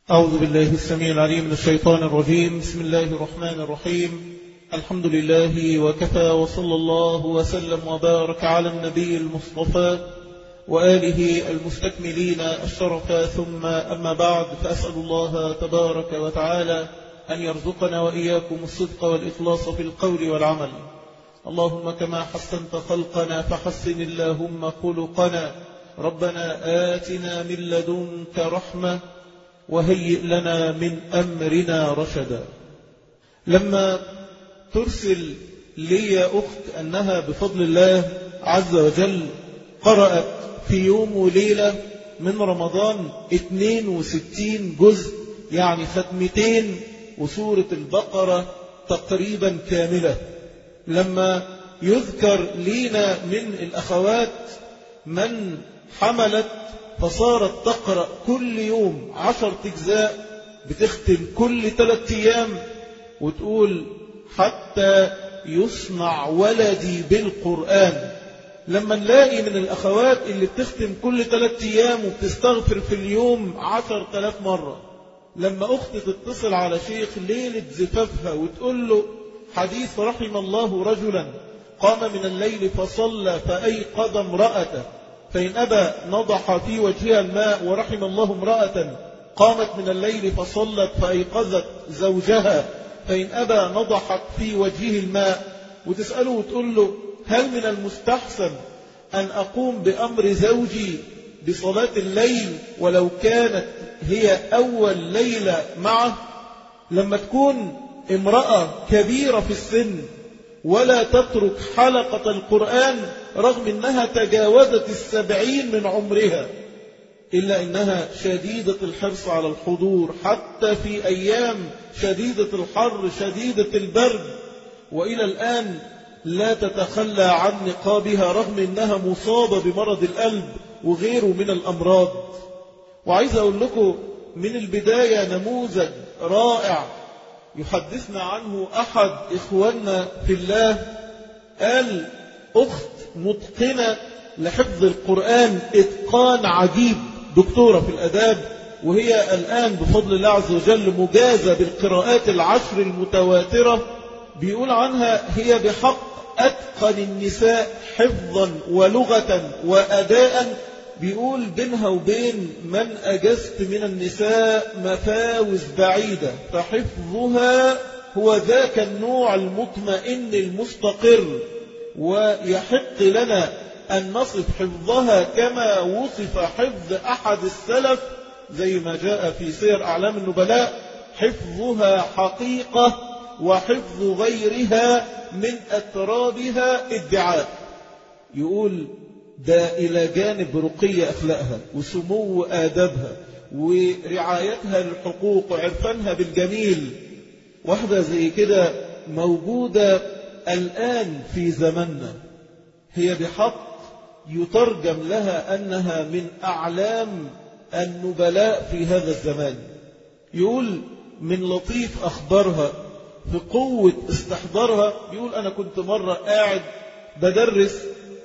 أعوذ بالله السميع العليم من الشيطان الرجيم بسم الله الرحمن الرحيم الحمد لله وكفى وصلى الله وسلم وبارك على النبي المصطفى وآله المستكملين الشرف ثم أما بعد فأسأل الله تبارك وتعالى أن يرزقنا وإياكم الصدق والإخلاص في القول والعمل اللهم كما حسنت خلقنا فحسن اللهم خلقنا ربنا آتنا من لدنك رحمة وهيئ لنا من أمرنا رشدا لما ترسل لي أخت أنها بفضل الله عز وجل قرأت في يوم وليلة من رمضان 62 جزء يعني ختمتين وسورة البقرة تقريبا كاملة لما يذكر لينا من الأخوات من حملت فصارت تقرأ كل يوم عشر تجزاء بتختم كل ثلاثة أيام وتقول حتى يصنع ولدي بالقرآن لما نلاقي من الأخوات اللي بتختم كل ثلاثة أيام وبتستغفر في اليوم عشر تلاف مرة لما أخت تتصل على شيخ ليلة زفافها وتقول له حديث رحم الله رجلا قام من الليل فصلى فأيقظ امرأته فإن أبى نضح في وجهها الماء ورحم الله امرأة قامت من الليل فصلت فأيقظت زوجها فإن أبى نضحت في وجهه الماء وتسأله وتقول له هل من المستحسن أن أقوم بأمر زوجي بصلاة الليل ولو كانت هي أول ليلة معه لما تكون امرأة كبيرة في السن ولا تترك حلقة القرآن رغم أنها تجاوزت السبعين من عمرها إلا أنها شديدة الحرص على الحضور حتى في أيام شديدة الحر شديدة البرد وإلى الآن لا تتخلى عن نقابها رغم أنها مصابة بمرض القلب وغيره من الأمراض وعايز أقول لكم من البداية نموذج رائع يحدثنا عنه أحد إخواننا في الله قال أخت متقنة لحفظ القرآن إتقان عجيب دكتورة في الأداب وهي الآن بفضل الله عز وجل مجازة بالقراءات العشر المتواترة بيقول عنها هي بحق أتقن النساء حفظا ولغة وأداء بيقول بينها وبين من أجزت من النساء مفاوز بعيدة فحفظها هو ذاك النوع المطمئن المستقر ويحق لنا أن نصف حفظها كما وصف حفظ أحد السلف زي ما جاء في سير أعلام النبلاء حفظها حقيقة وحفظ غيرها من أترابها ادعاء يقول ده إلى جانب رقي أخلاقها وسمو آدابها ورعايتها للحقوق وعرفانها بالجميل واحدة زي كده موجودة الآن في زمننا هي بحق يترجم لها أنها من أعلام النبلاء في هذا الزمان يقول من لطيف أخبارها في قوة استحضارها يقول أنا كنت مرة قاعد بدرس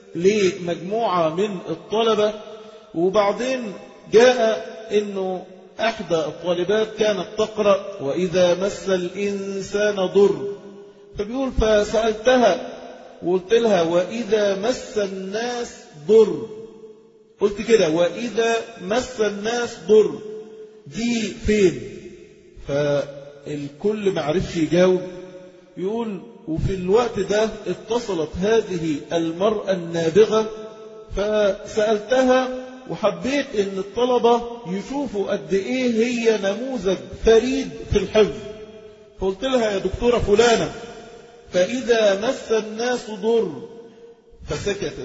لمجموعة من الطلبة وبعدين جاء أنه أحدى الطالبات كانت تقرأ وإذا مس الإنسان ضر فبيقول فسألتها وقلت لها وإذا مس الناس ضر قلت كده وإذا مس الناس ضر دي فين فالكل ما عرفش يجاوب يقول وفي الوقت ده اتصلت هذه المرأة النابغة فسألتها وحبيت ان الطلبة يشوفوا قد ايه هي نموذج فريد في الحفظ فقلت لها يا دكتورة فلانة فإذا مس الناس ضر فسكتت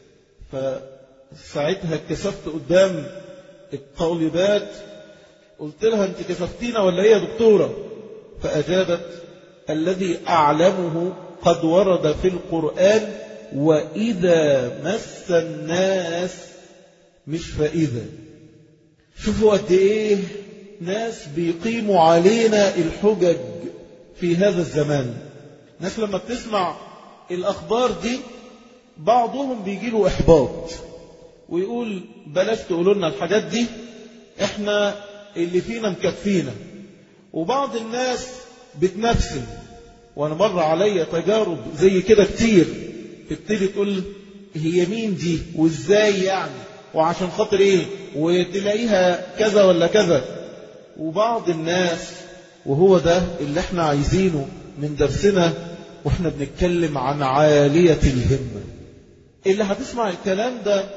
فساعتها اتكسفت قدام الطالبات قلت لها انت كسفتينا ولا هي دكتورة فأجابت الذي أعلمه قد ورد في القرآن وإذا مس الناس مش فإذا شوفوا قد إيه ناس بيقيموا علينا الحجج في هذا الزمان ناس لما بتسمع الأخبار دي بعضهم بيجي له إحباط ويقول بلاش تقولوا لنا الحاجات دي احنا اللي فينا مكفينا وبعض الناس بتنفسن وانا مر عليا تجارب زي كده كتير تبتدي تقول هي مين دي وازاي يعني وعشان خاطر ايه وتلاقيها كذا ولا كذا وبعض الناس وهو ده اللي احنا عايزينه من درسنا واحنا بنتكلم عن عالية الهمة اللي هتسمع الكلام ده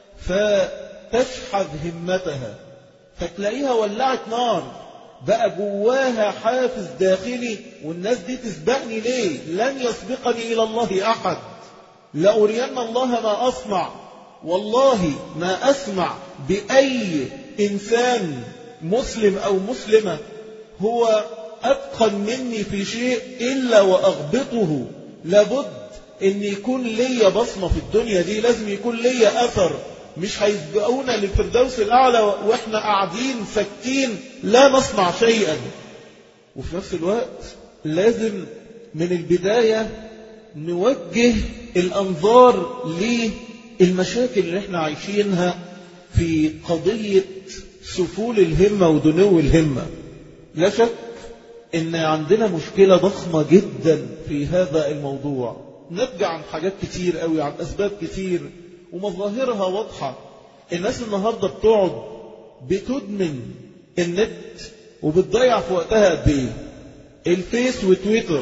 فتشحذ همتها فتلاقيها ولعت نار بقى جواها حافز داخلي والناس دي تسبقني ليه لن يسبقني إلى الله أحد لأرين الله ما أصنع والله ما أسمع بأي إنسان مسلم أو مسلمة هو أتقن مني في شيء إلا وأغبطه لابد أن يكون لي بصمة في الدنيا دي لازم يكون لي أثر مش هيسبقونا للفردوس الأعلى وإحنا قاعدين ساكتين لا نصنع شيئا وفي نفس الوقت لازم من البداية نوجه الأنظار للمشاكل اللي احنا عايشينها في قضية سفول الهمة ودنو الهمة لا شك ان عندنا مشكلة ضخمة جدا في هذا الموضوع نتج عن حاجات كتير قوي عن أسباب كتير ومظاهرها واضحة الناس النهاردة بتقعد بتدمن النت وبتضيع في وقتها قد ايه الفيس وتويتر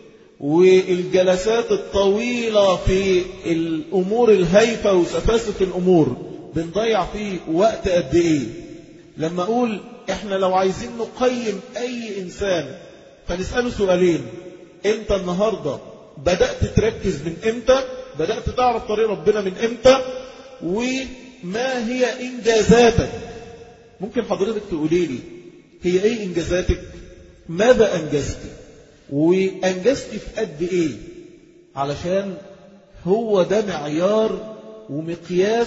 والجلسات الطويلة في الأمور الهايفة وسفاسف الأمور بنضيع فيه وقت قد ايه لما أقول احنا لو عايزين نقيم أي إنسان فنسأله سؤالين انت النهاردة بدأت تركز من امتى بدأت تعرف طريق ربنا من امتى وما هي انجازاتك ممكن حضرتك تقولي لي هي ايه انجازاتك ماذا انجزت وانجزت في قد ايه علشان هو ده معيار ومقياس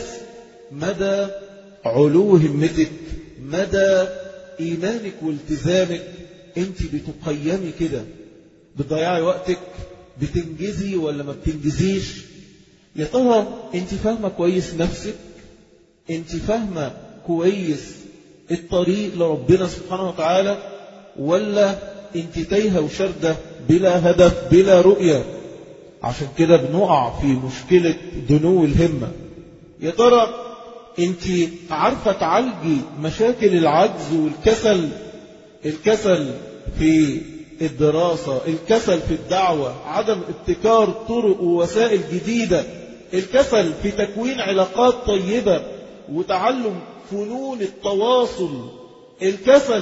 مدى علو همتك مدى ايمانك والتزامك انت بتقيمي كده بتضيعي وقتك بتنجزي ولا ما بتنجزيش يا ترى انت فاهمة كويس نفسك انت فاهمة كويس الطريق لربنا سبحانه وتعالى ولا انت تايهة وشردة بلا هدف بلا رؤية عشان كده بنقع في مشكلة دنو الهمة يا ترى انت عارفة تعالجي مشاكل العجز والكسل الكسل في الدراسة الكسل في الدعوة عدم ابتكار طرق ووسائل جديدة الكسل في تكوين علاقات طيبة وتعلم فنون التواصل الكسل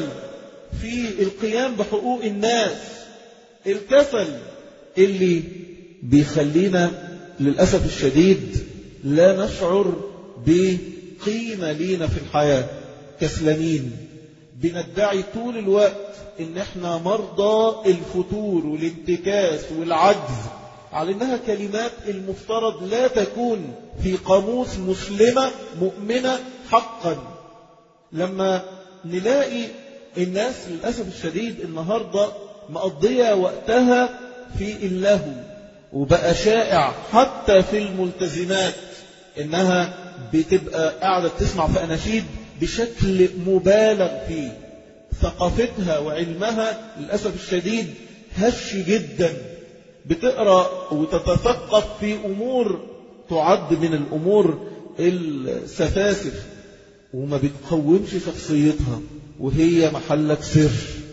في القيام بحقوق الناس الكسل اللي بيخلينا للأسف الشديد لا نشعر بقيمة لينا في الحياة كسلانين بندعي طول الوقت ان احنا مرضى الفتور والانتكاس والعجز على انها كلمات المفترض لا تكون في قاموس مسلمة مؤمنة حقا لما نلاقي الناس للأسف الشديد النهاردة مقضية وقتها في اللهو وبقى شائع حتى في الملتزمات انها بتبقى قاعدة تسمع في أناشيد بشكل مبالغ فيه ثقافتها وعلمها للأسف الشديد هش جدا بتقرأ وتتثقف في أمور تعد من الأمور السفاسف وما بتقومش شخصيتها وهي محلك سر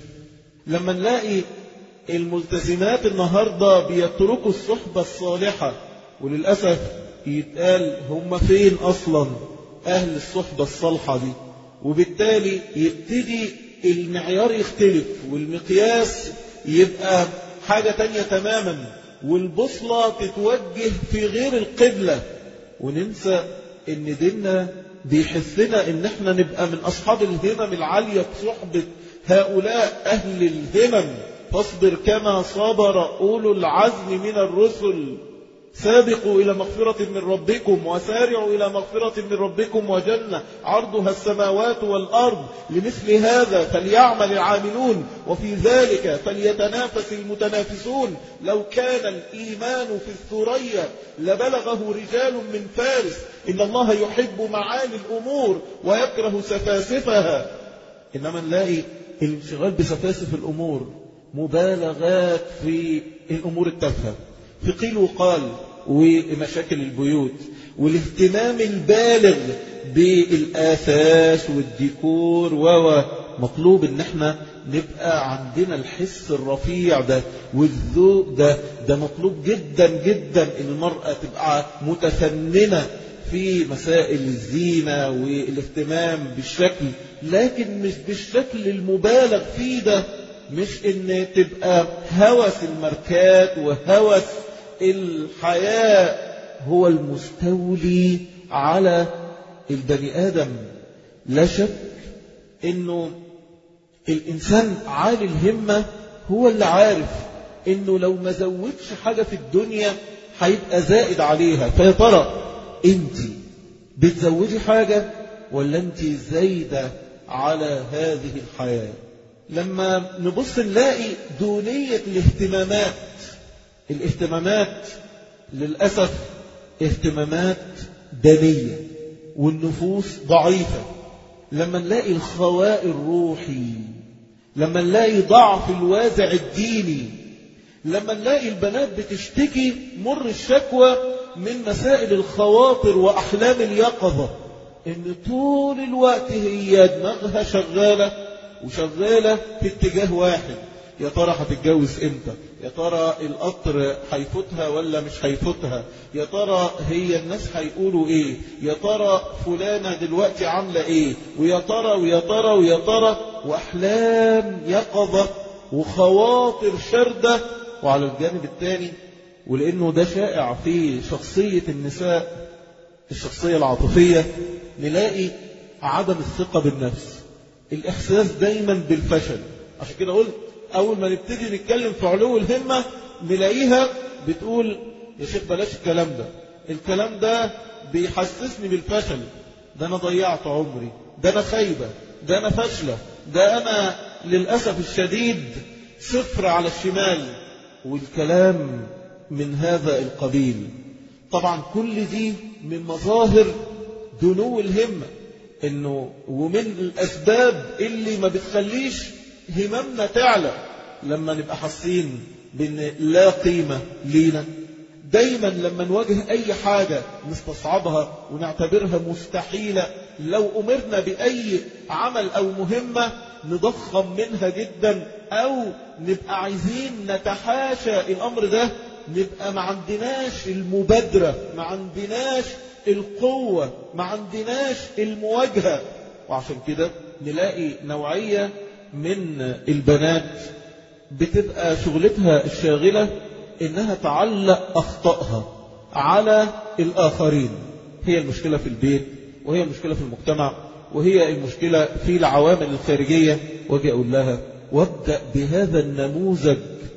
لما نلاقي الملتزمات النهاردة بيتركوا الصحبة الصالحة وللأسف يتقال هم فين أصلا أهل الصحبة الصالحة دي وبالتالي يبتدي المعيار يختلف والمقياس يبقى حاجة تانية تماما والبصلة تتوجه في غير القبلة وننسى ان ديننا بيحثنا ان احنا نبقى من اصحاب الهمم العالية بصحبة هؤلاء اهل الهمم فاصبر كما صبر اولو العزم من الرسل سابقوا إلى مغفرة من ربكم وسارعوا إلى مغفرة من ربكم وجنة عرضها السماوات والأرض لمثل هذا فليعمل العاملون وفي ذلك فليتنافس المتنافسون لو كان الإيمان في الثريا لبلغه رجال من فارس إن الله يحب معالي الأمور ويكره سفاسفها إنما نلاقي الانشغال بسفاسف الأمور مبالغات في الأمور التافهة في قيل وقال ومشاكل البيوت والاهتمام البالغ بالآثاث والديكور و مطلوب ان احنا نبقى عندنا الحس الرفيع ده والذوق ده ده مطلوب جدا جدا ان المرأة تبقى متفننة في مسائل الزينة والاهتمام بالشكل لكن مش بالشكل المبالغ فيه ده مش ان تبقى هوس الماركات وهوس الحياة هو المستولي على البني آدم لا شك انه الانسان عالي الهمة هو اللي عارف انه لو ما زودش حاجة في الدنيا هيبقى زائد عليها فيا ترى انت بتزودي حاجة ولا انت زايدة على هذه الحياة لما نبص نلاقي دونية الاهتمامات الاهتمامات للأسف اهتمامات دنية والنفوس ضعيفة لما نلاقي الخواء الروحي لما نلاقي ضعف الوازع الديني لما نلاقي البنات بتشتكي مر الشكوى من مسائل الخواطر وأحلام اليقظة إن طول الوقت هي دماغها شغالة وشغالة في اتجاه واحد يا ترى هتتجوز امتى يا ترى القطر هيفوتها ولا مش هيفوتها يا ترى هي الناس هيقولوا ايه يا ترى فلانة دلوقتي عاملة ايه ويا ترى ويا ترى ويا ترى واحلام يقظة وخواطر شردة وعلى الجانب الثاني ولانه ده شائع في شخصية النساء الشخصية العاطفية نلاقي عدم الثقة بالنفس الإحساس دايما بالفشل عشان كده قلت أول ما نبتدي نتكلم في علو الهمة نلاقيها بتقول يا شيخ بلاش الكلام ده الكلام ده بيحسسني بالفشل ده أنا ضيعت عمري ده أنا خايبة ده أنا فاشلة ده أنا للأسف الشديد صفر على الشمال والكلام من هذا القبيل طبعا كل دي من مظاهر دنو الهمة انه ومن الاسباب اللي ما بتخليش هممنا تعلى لما نبقى حاسين بان لا قيمة لينا دايما لما نواجه اي حاجة نستصعبها ونعتبرها مستحيلة لو امرنا باي عمل او مهمة نضخم منها جدا او نبقى عايزين نتحاشى الامر ده نبقى ما عندناش المبادرة ما عندناش القوة ما عندناش المواجهة وعشان كده نلاقي نوعية من البنات بتبقى شغلتها الشاغلة انها تعلق اخطائها على الاخرين هي المشكلة في البيت وهي المشكلة في المجتمع وهي المشكلة في العوامل الخارجية واجي اقول لها وابدأ بهذا النموذج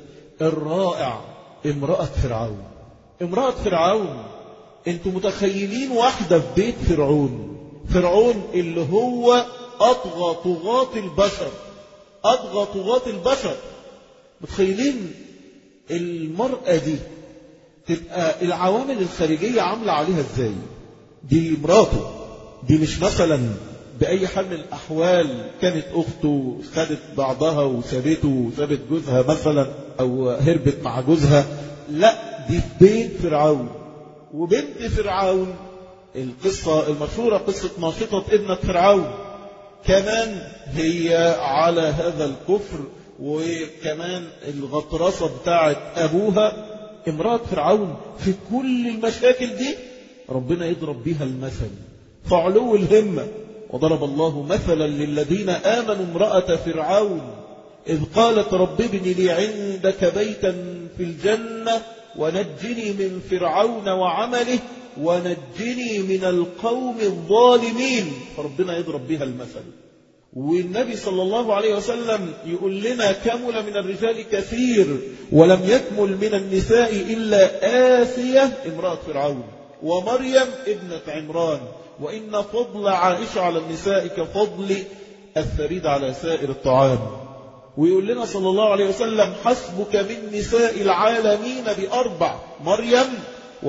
الرائع امرأة فرعون امرأة فرعون انتوا متخيلين واحدة في بيت فرعون فرعون اللي هو أطغى طغاة البشر أطغى طغاة البشر متخيلين المرأة دي تبقى العوامل الخارجية عاملة عليها ازاي دي مراته دي مش مثلا بأي حال من الأحوال كانت أخته خدت بعضها وسابته وسابت جوزها مثلا أو هربت مع جوزها لا دي في بيت فرعون وبنت فرعون القصة المشهورة قصة ناشطة ابنة فرعون كمان هي على هذا الكفر وكمان الغطرسة بتاعت أبوها امرأة فرعون في كل المشاكل دي ربنا يضرب بها المثل فعلو الهمة وضرب الله مثلا للذين آمنوا امرأة فرعون إذ قالت رب ابن لي عندك بيتا في الجنة ونجني من فرعون وعمله ونجني من القوم الظالمين فربنا يضرب بها المثل والنبي صلى الله عليه وسلم يقول لنا كمل من الرجال كثير ولم يكمل من النساء إلا آسية امرأة فرعون ومريم ابنة عمران وإن فضل عائشة على النساء كفضل الثريد على سائر الطعام ويقول لنا صلى الله عليه وسلم حسبك من نساء العالمين بأربع مريم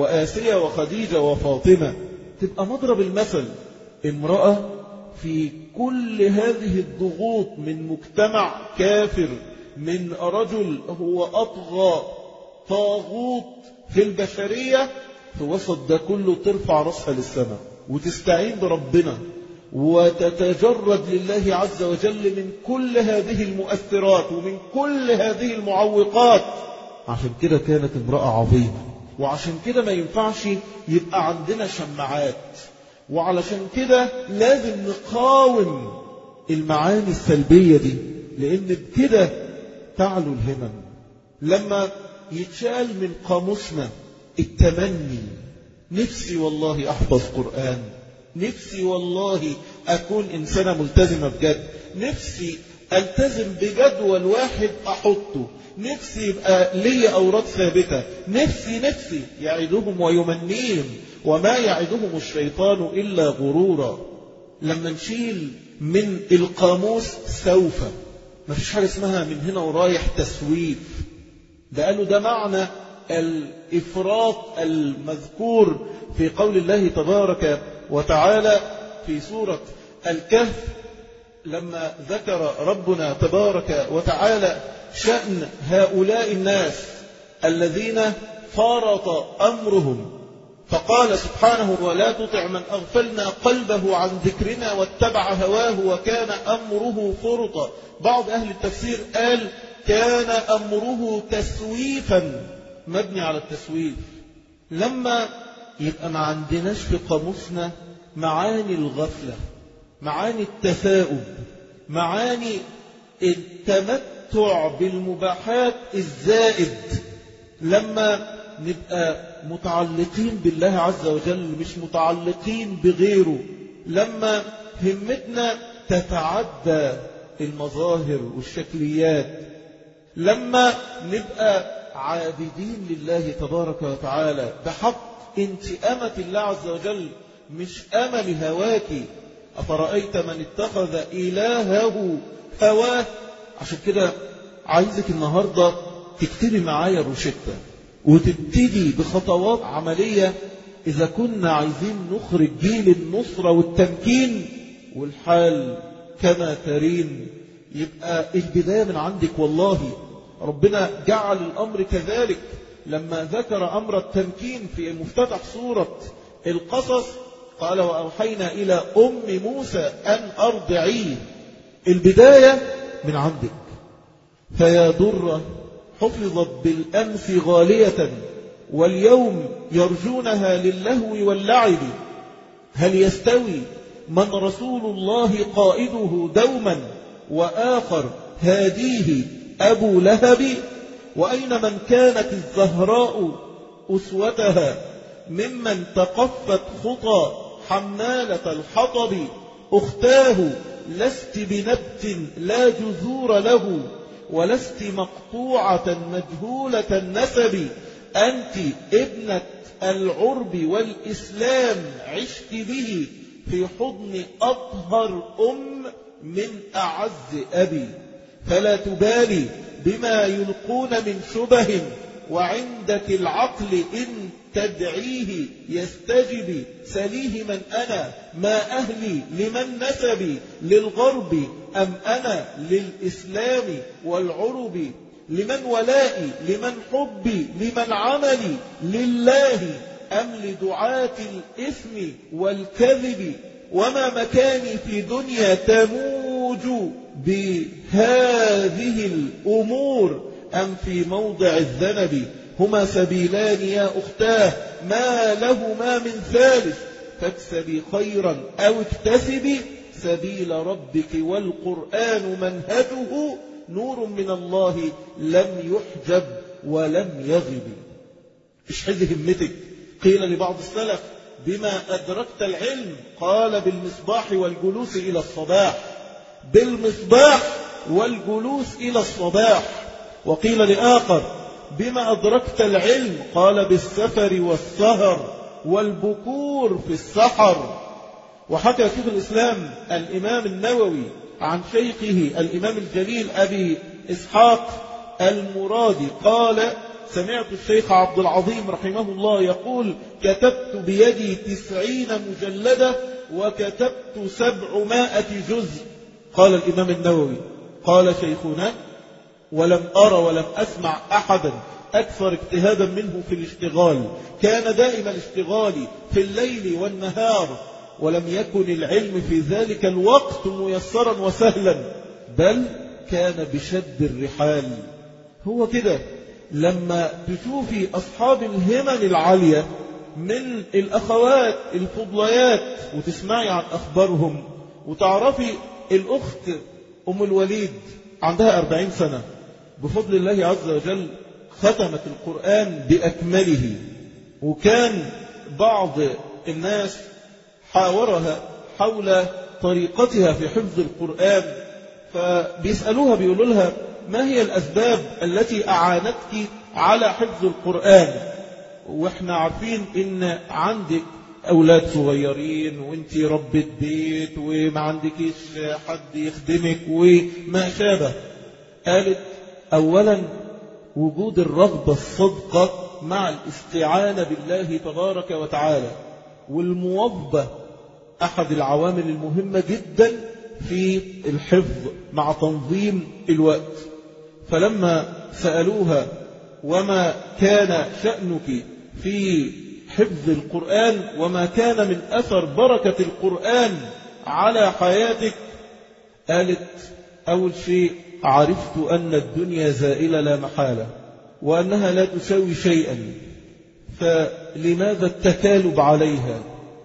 وآسية وخديجة وفاطمة تبقى مضرب المثل امرأة في كل هذه الضغوط من مجتمع كافر من رجل هو أطغى طاغوت في البشرية في وسط ده كله ترفع رأسها للسماء وتستعين بربنا وتتجرد لله عز وجل من كل هذه المؤثرات ومن كل هذه المعوقات عشان كده كانت امرأة عظيمة وعشان كده ما ينفعش يبقى عندنا شماعات وعلشان كده لازم نقاوم المعاني السلبية دي لأن بكده تعلو الهمم لما يتشال من قاموسنا التمني نفسي والله أحفظ قرآن نفسي والله أكون إنسانة ملتزمة بجد نفسي ألتزم بجدول واحد أحطه نفسي يبقى لي أوراد ثابتة نفسي نفسي يعدهم ويمنيهم وما يعدهم الشيطان إلا غرورا لما نشيل من القاموس سوف ما فيش حاجة اسمها من هنا ورايح تسويف ده قالوا ده معنى الإفراط المذكور في قول الله تبارك وتعالى في سورة الكهف لما ذكر ربنا تبارك وتعالى شأن هؤلاء الناس الذين فرط أمرهم فقال سبحانه ولا تطع من أغفلنا قلبه عن ذكرنا واتبع هواه وكان أمره فرطا بعض أهل التفسير قال كان أمره تسويفا مبني على التسويف لما يبقى ما عندناش في قاموسنا معاني الغفلة معاني التثاؤب معاني التمتع بالمباحات الزائد لما نبقى متعلقين بالله عز وجل مش متعلقين بغيره لما همتنا تتعدى المظاهر والشكليات لما نبقى عابدين لله تبارك وتعالى بحق انت أمة الله عز وجل مش أمل هواك أفرأيت من اتخذ إلهه هواه عشان كده عايزك النهاردة تكتبي معايا روشتة وتبتدي بخطوات عملية إذا كنا عايزين نخرج جيل النصرة والتمكين والحال كما ترين يبقى البداية من عندك والله ربنا جعل الأمر كذلك لما ذكر أمر التمكين في مفتتح سورة القصص قال وأوحينا إلى أم موسى أن أرضعيه البداية من عندك فيا در حفظت بالأمس غالية واليوم يرجونها للهو واللعب هل يستوي من رسول الله قائده دوما وآخر هاديه أبو لهب وأين من كانت الزهراء أسوتها ممن تقفت خطى حمالة الحطب أختاه لست بنبت لا جذور له ولست مقطوعة مجهولة النسب أنت ابنة العرب والإسلام عشت به في حضن أطهر أم من أعز أبي فلا تبالي بما يلقون من شبه وعندك العقل إن تدعيه يستجب سليه من أنا ما أهلي لمن نسبي للغرب أم أنا للإسلام والعرب لمن ولائي لمن حبي لمن عملي لله أم لدعاة الإثم والكذب وما مكاني في دنيا تموج بهذه الأمور أم في موضع الذنب هما سبيلان يا أختاه ما لهما من ثالث فاكسبي خيرا أو اكتسبي سبيل ربك والقرآن منهجه نور من الله لم يحجب ولم يغب اشحذ همتك قيل لبعض السلف بما أدركت العلم قال بالمصباح والجلوس إلى الصباح بالمصباح والجلوس إلى الصباح وقيل لآخر بما أدركت العلم قال بالسفر والسهر والبكور في السحر وحكى شيخ الإسلام الإمام النووي عن شيخه الإمام الجليل أبي إسحاق المرادي قال سمعت الشيخ عبد العظيم رحمه الله يقول كتبت بيدي تسعين مجلدة وكتبت سبعمائة جزء قال الإمام النووي قال شيخنا ولم أرى ولم أسمع أحدا أكثر اجتهادا منه في الاشتغال كان دائما اشتغالي في الليل والنهار ولم يكن العلم في ذلك الوقت ميسرا وسهلا بل كان بشد الرحال هو كده لما تشوفي أصحاب الهمم العالية من الأخوات الفضليات وتسمعي عن أخبارهم وتعرفي الأخت أم الوليد عندها أربعين سنة بفضل الله عز وجل ختمت القرآن بأكمله وكان بعض الناس حاورها حول طريقتها في حفظ القرآن فبيسألوها بيقولوا لها ما هي الأسباب التي أعانتك على حفظ القرآن واحنا عارفين ان عندك أولاد صغيرين وانت ربة بيت وما عندكيش حد يخدمك وما شابه قالت أولا وجود الرغبة الصدقة مع الاستعانة بالله تبارك وتعالى والموظبة أحد العوامل المهمة جدا في الحفظ مع تنظيم الوقت فلما سألوها وما كان شأنك في حفظ القرآن وما كان من أثر بركة القرآن على حياتك قالت أول شيء عرفت أن الدنيا زائلة لا محالة وأنها لا تساوي شيئا فلماذا التكالب عليها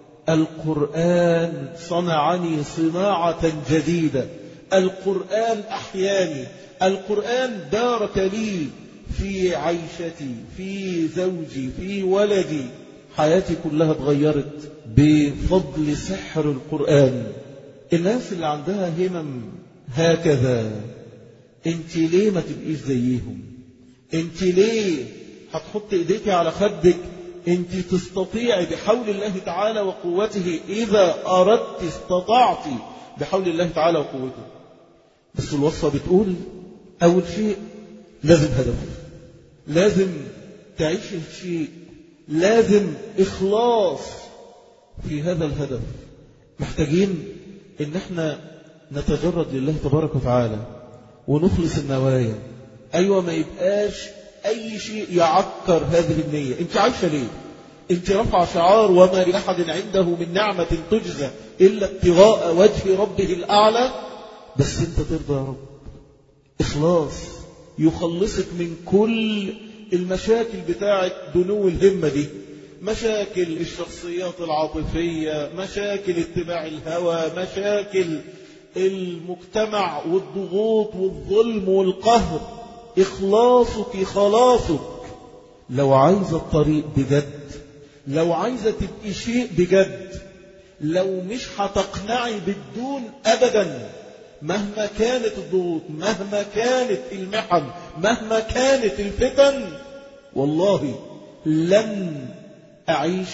القرآن صنعني صناعة جديدة القرآن أحياني القرآن بارك لي في عيشتي في زوجي في ولدي حياتي كلها اتغيرت بفضل سحر القرآن الناس اللي عندها همم هكذا انت ليه ما تبقيش زيهم انت ليه هتحط ايديك على خدك انت تستطيعي بحول الله تعالى وقوته اذا اردت استطعت بحول الله تعالى وقوته بس الوصفة بتقول اول شيء لازم هدف لازم تعيش الشيء لازم اخلاص في هذا الهدف محتاجين ان احنا نتجرد لله تبارك وتعالى ونخلص النوايا ايوه ما يبقاش أي شيء يعكر هذه النية أنت عايشة ليه أنت رفع شعار وما لأحد عنده من نعمة تجزى إلا ابتغاء وجه ربه الأعلى بس أنت ترضى يا رب إخلاص يخلصك من كل المشاكل بتاعة دنو الهمة دي مشاكل الشخصيات العاطفية مشاكل اتباع الهوى مشاكل المجتمع والضغوط والظلم والقهر إخلاصك خلاصك لو عايزة الطريق بجد لو عايزة تبقي شيء بجد لو مش هتقنعي بالدون أبدا مهما كانت الضغوط مهما كانت المحن مهما كانت الفتن والله لن أعيش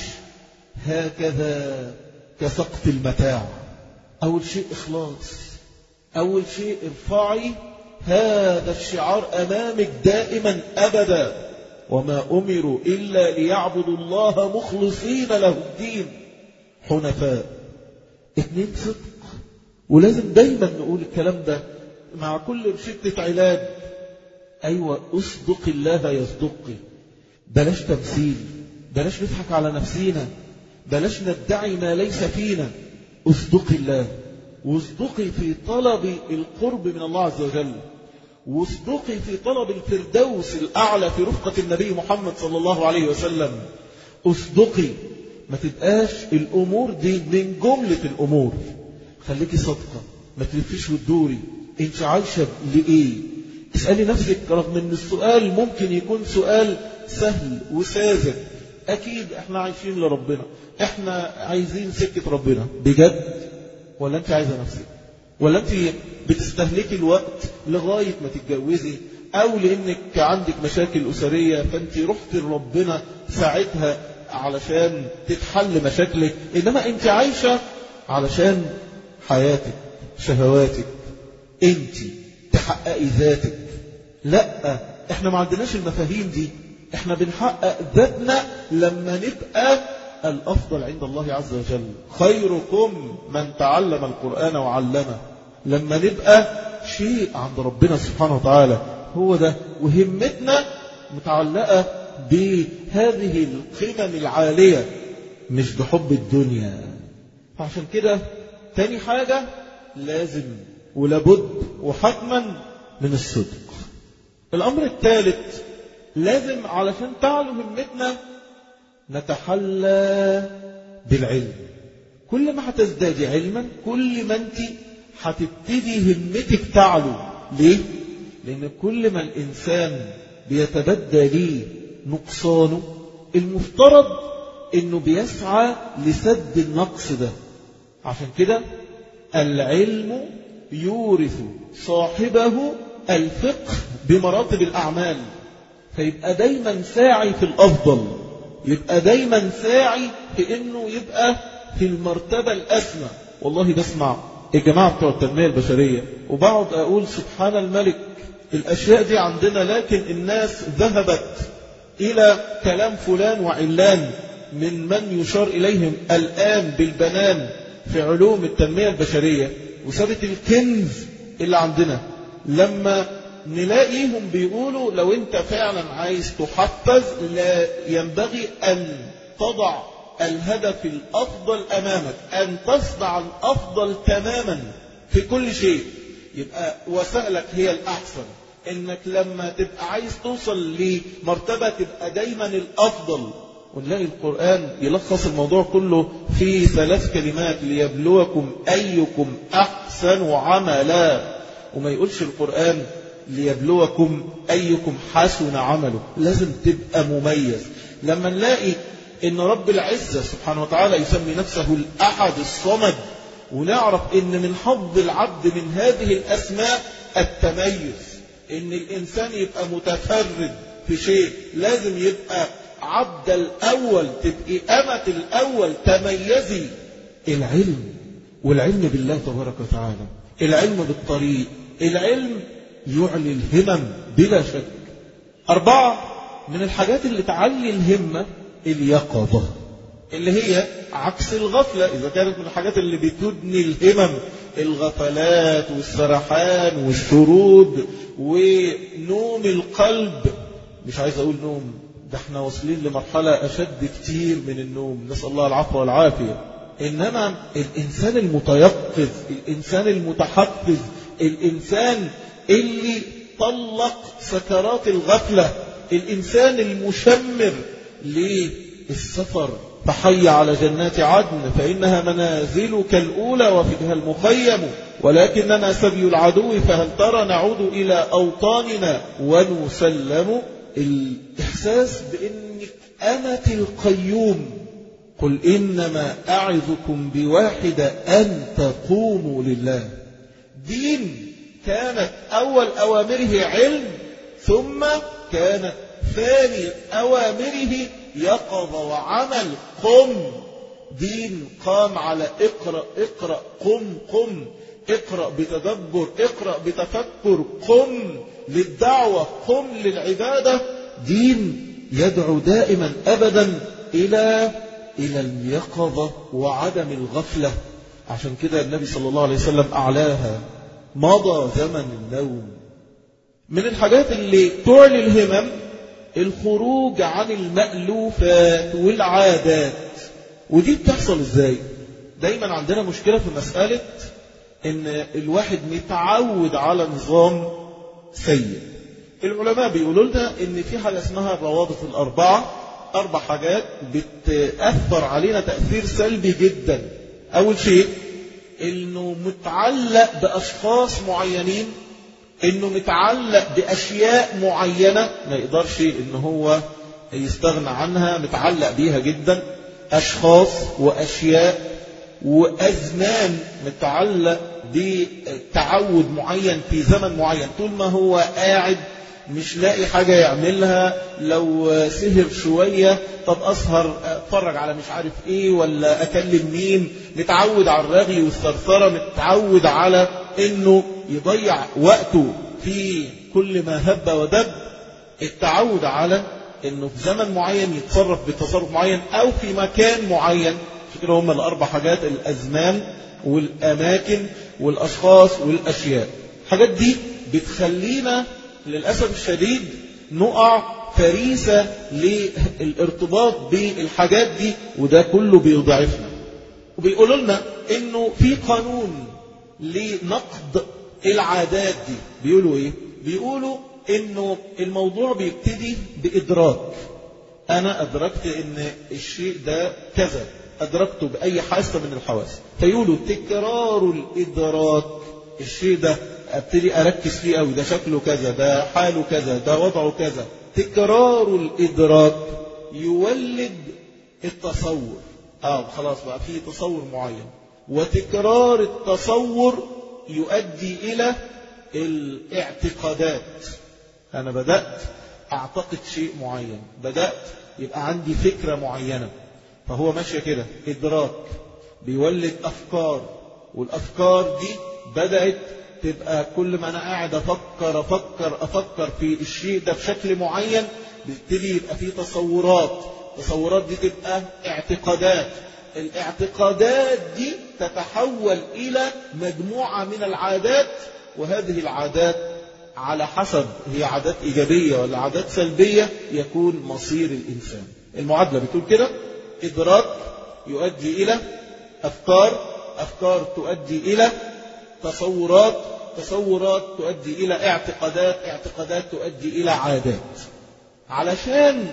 هكذا كسقط المتاع أول شيء إخلاص أول شيء ارفعي هذا الشعار أمامك دائما أبدا وما أمروا إلا ليعبدوا الله مخلصين له الدين حنفاء اتنين صدق ولازم دايما نقول الكلام ده مع كل رشدة علاج أيوة أصدق الله يصدقي بلاش تمثيل بلاش نضحك على نفسينا بلاش ندعي ما ليس فينا اصدقي الله واصدقي في طلب القرب من الله عز وجل واصدقي في طلب الفردوس الأعلى في رفقة النبي محمد صلى الله عليه وسلم اصدقي ما تبقاش الأمور دي من جملة الأمور خليكي صادقة ما تلفيش وتدوري انت عايشة لإيه اسألي نفسك رغم ان السؤال ممكن يكون سؤال سهل وساذج أكيد احنا عايشين لربنا احنا عايزين سكة ربنا بجد ولا انت عايزة نفسك ولا انت بتستهلكي الوقت لغاية ما تتجوزي او لانك عندك مشاكل اسرية فانت رحت لربنا ساعتها علشان تتحل مشاكلك انما انت عايشة علشان حياتك شهواتك انت تحققي ذاتك لا احنا ما عندناش المفاهيم دي احنا بنحقق ذاتنا لما نبقى الأفضل عند الله عز وجل خيركم من تعلم القرآن وعلمه لما نبقى شيء عند ربنا سبحانه وتعالى هو ده وهمتنا متعلقة بهذه القمم العالية مش بحب الدنيا فعشان كده تاني حاجة لازم ولابد وحتما من الصدق الأمر الثالث لازم علشان تعلو همتنا نتحلى بالعلم كل ما هتزدادي علما كل ما انت هتبتدي همتك تعلو ليه؟ لأن كل ما الإنسان بيتبدى ليه نقصانه المفترض انه بيسعى لسد النقص ده عشان كده العلم يورث صاحبه الفقه بمراتب الأعمال فيبقى دايما ساعي في الأفضل يبقى دايما ساعي في انه يبقى في المرتبة الأسمى والله بسمع الجماعة بتوع التنمية البشرية وبقعد أقول سبحان الملك الأشياء دي عندنا لكن الناس ذهبت إلى كلام فلان وعلان من من يشار إليهم الآن بالبنان في علوم التنمية البشرية وسابت الكنز اللي عندنا لما نلاقيهم بيقولوا لو انت فعلا عايز تحفز لا ينبغي أن تضع الهدف الأفضل أمامك أن تصنع الأفضل تماما في كل شيء يبقى وسائلك هي الأحسن انك لما تبقى عايز توصل لمرتبة تبقى دايما الأفضل ونلاقي القرآن يلخص الموضوع كله في ثلاث كلمات ليبلوكم أيكم أحسن عملا وما يقولش القرآن ليبلوكم أيكم حسن عمله لازم تبقى مميز لما نلاقي ان رب العزة سبحانه وتعالى يسمي نفسه الأحد الصمد ونعرف ان من حظ العبد من هذه الأسماء التميز ان الإنسان يبقى متفرد في شيء لازم يبقى عبد الأول تبقي أمة الأول تميزي العلم والعلم بالله تبارك وتعالى العلم بالطريق العلم يعلي الهمم بلا شك أربعة من الحاجات اللي تعلي الهمة اليقظة اللي هي عكس الغفلة إذا كانت من الحاجات اللي بتبني الهمم الغفلات والسرحان والشرود ونوم القلب مش عايز أقول نوم ده احنا واصلين لمرحلة أشد كتير من النوم نسأل الله العفو والعافية إنما الإنسان المتيقظ الإنسان المتحفز الإنسان اللي طلق سكرات الغفلة الإنسان المشمر للسفر فحي على جنات عدن فإنها منازلك الأولى وفيها المخيم ولكننا سبي العدو فهل ترى نعود إلى أوطاننا ونسلم الإحساس بأنك أمة القيوم قل إنما أعظكم بواحدة أن تقوموا لله دين كانت أول أوامره علم ثم كانت ثاني أوامره يقظ وعمل قم دين قام على اقرأ اقرأ قم قم اقرأ بتدبر اقرأ بتفكر قم للدعوة قم للعبادة دين يدعو دائما أبدا إلى إلى اليقظة وعدم الغفلة عشان كده النبي صلى الله عليه وسلم أعلاها مضى زمن النوم من الحاجات اللي تعلي الهمم الخروج عن المألوفات والعادات ودي بتحصل ازاي دايما عندنا مشكلة في مسألة ان الواحد متعود على نظام سيء العلماء بيقولوا لنا ان في حاجة اسمها الروابط الاربعة اربع حاجات بتأثر علينا تأثير سلبي جدا اول شيء انه متعلق باشخاص معينين انه متعلق باشياء معينة ما يقدرش ان هو يستغنى عنها متعلق بيها جدا اشخاص واشياء وازمان متعلق بتعود معين في زمن معين طول ما هو قاعد مش لاقي حاجة يعملها لو سهر شوية طب أسهر اتفرج على مش عارف ايه ولا أكلم مين متعود على الرغي والثرثرة متعود على انه يضيع وقته في كل ما هب ودب التعود على انه في زمن معين يتصرف بتصرف معين او في مكان معين كده هم الاربع حاجات الازمان والاماكن والاشخاص والاشياء الحاجات دي بتخلينا للاسف الشديد نقع فريسة للارتباط بالحاجات دي وده كله بيضعفنا وبيقولوا لنا انه في قانون لنقد العادات دي بيقولوا ايه بيقولوا انه الموضوع بيبتدي بادراك انا ادركت ان الشيء ده كذا ادركته باي حاسه من الحواس فيقولوا تكرار الادراك الشيء ده ابتدي اركز فيه قوي ده شكله كذا ده حاله كذا ده وضعه كذا تكرار الادراك يولد التصور اه خلاص بقى في تصور معين وتكرار التصور يؤدي الى الاعتقادات انا بدات اعتقد شيء معين بدات يبقى عندي فكره معينه فهو ماشيه كده ادراك بيولد افكار والافكار دي بدات تبقى كل ما انا قاعد افكر افكر افكر في الشيء ده بشكل معين بيبتدي يبقى فيه تصورات التصورات دي تبقى اعتقادات الاعتقادات دي تتحول الى مجموعه من العادات وهذه العادات على حسب هي عادات ايجابيه ولا عادات سلبيه يكون مصير الانسان المعادله بتقول كده ادراك يؤدي الى افكار افكار تؤدي الى تصورات تصورات تؤدي إلى اعتقادات اعتقادات تؤدي إلى عادات علشان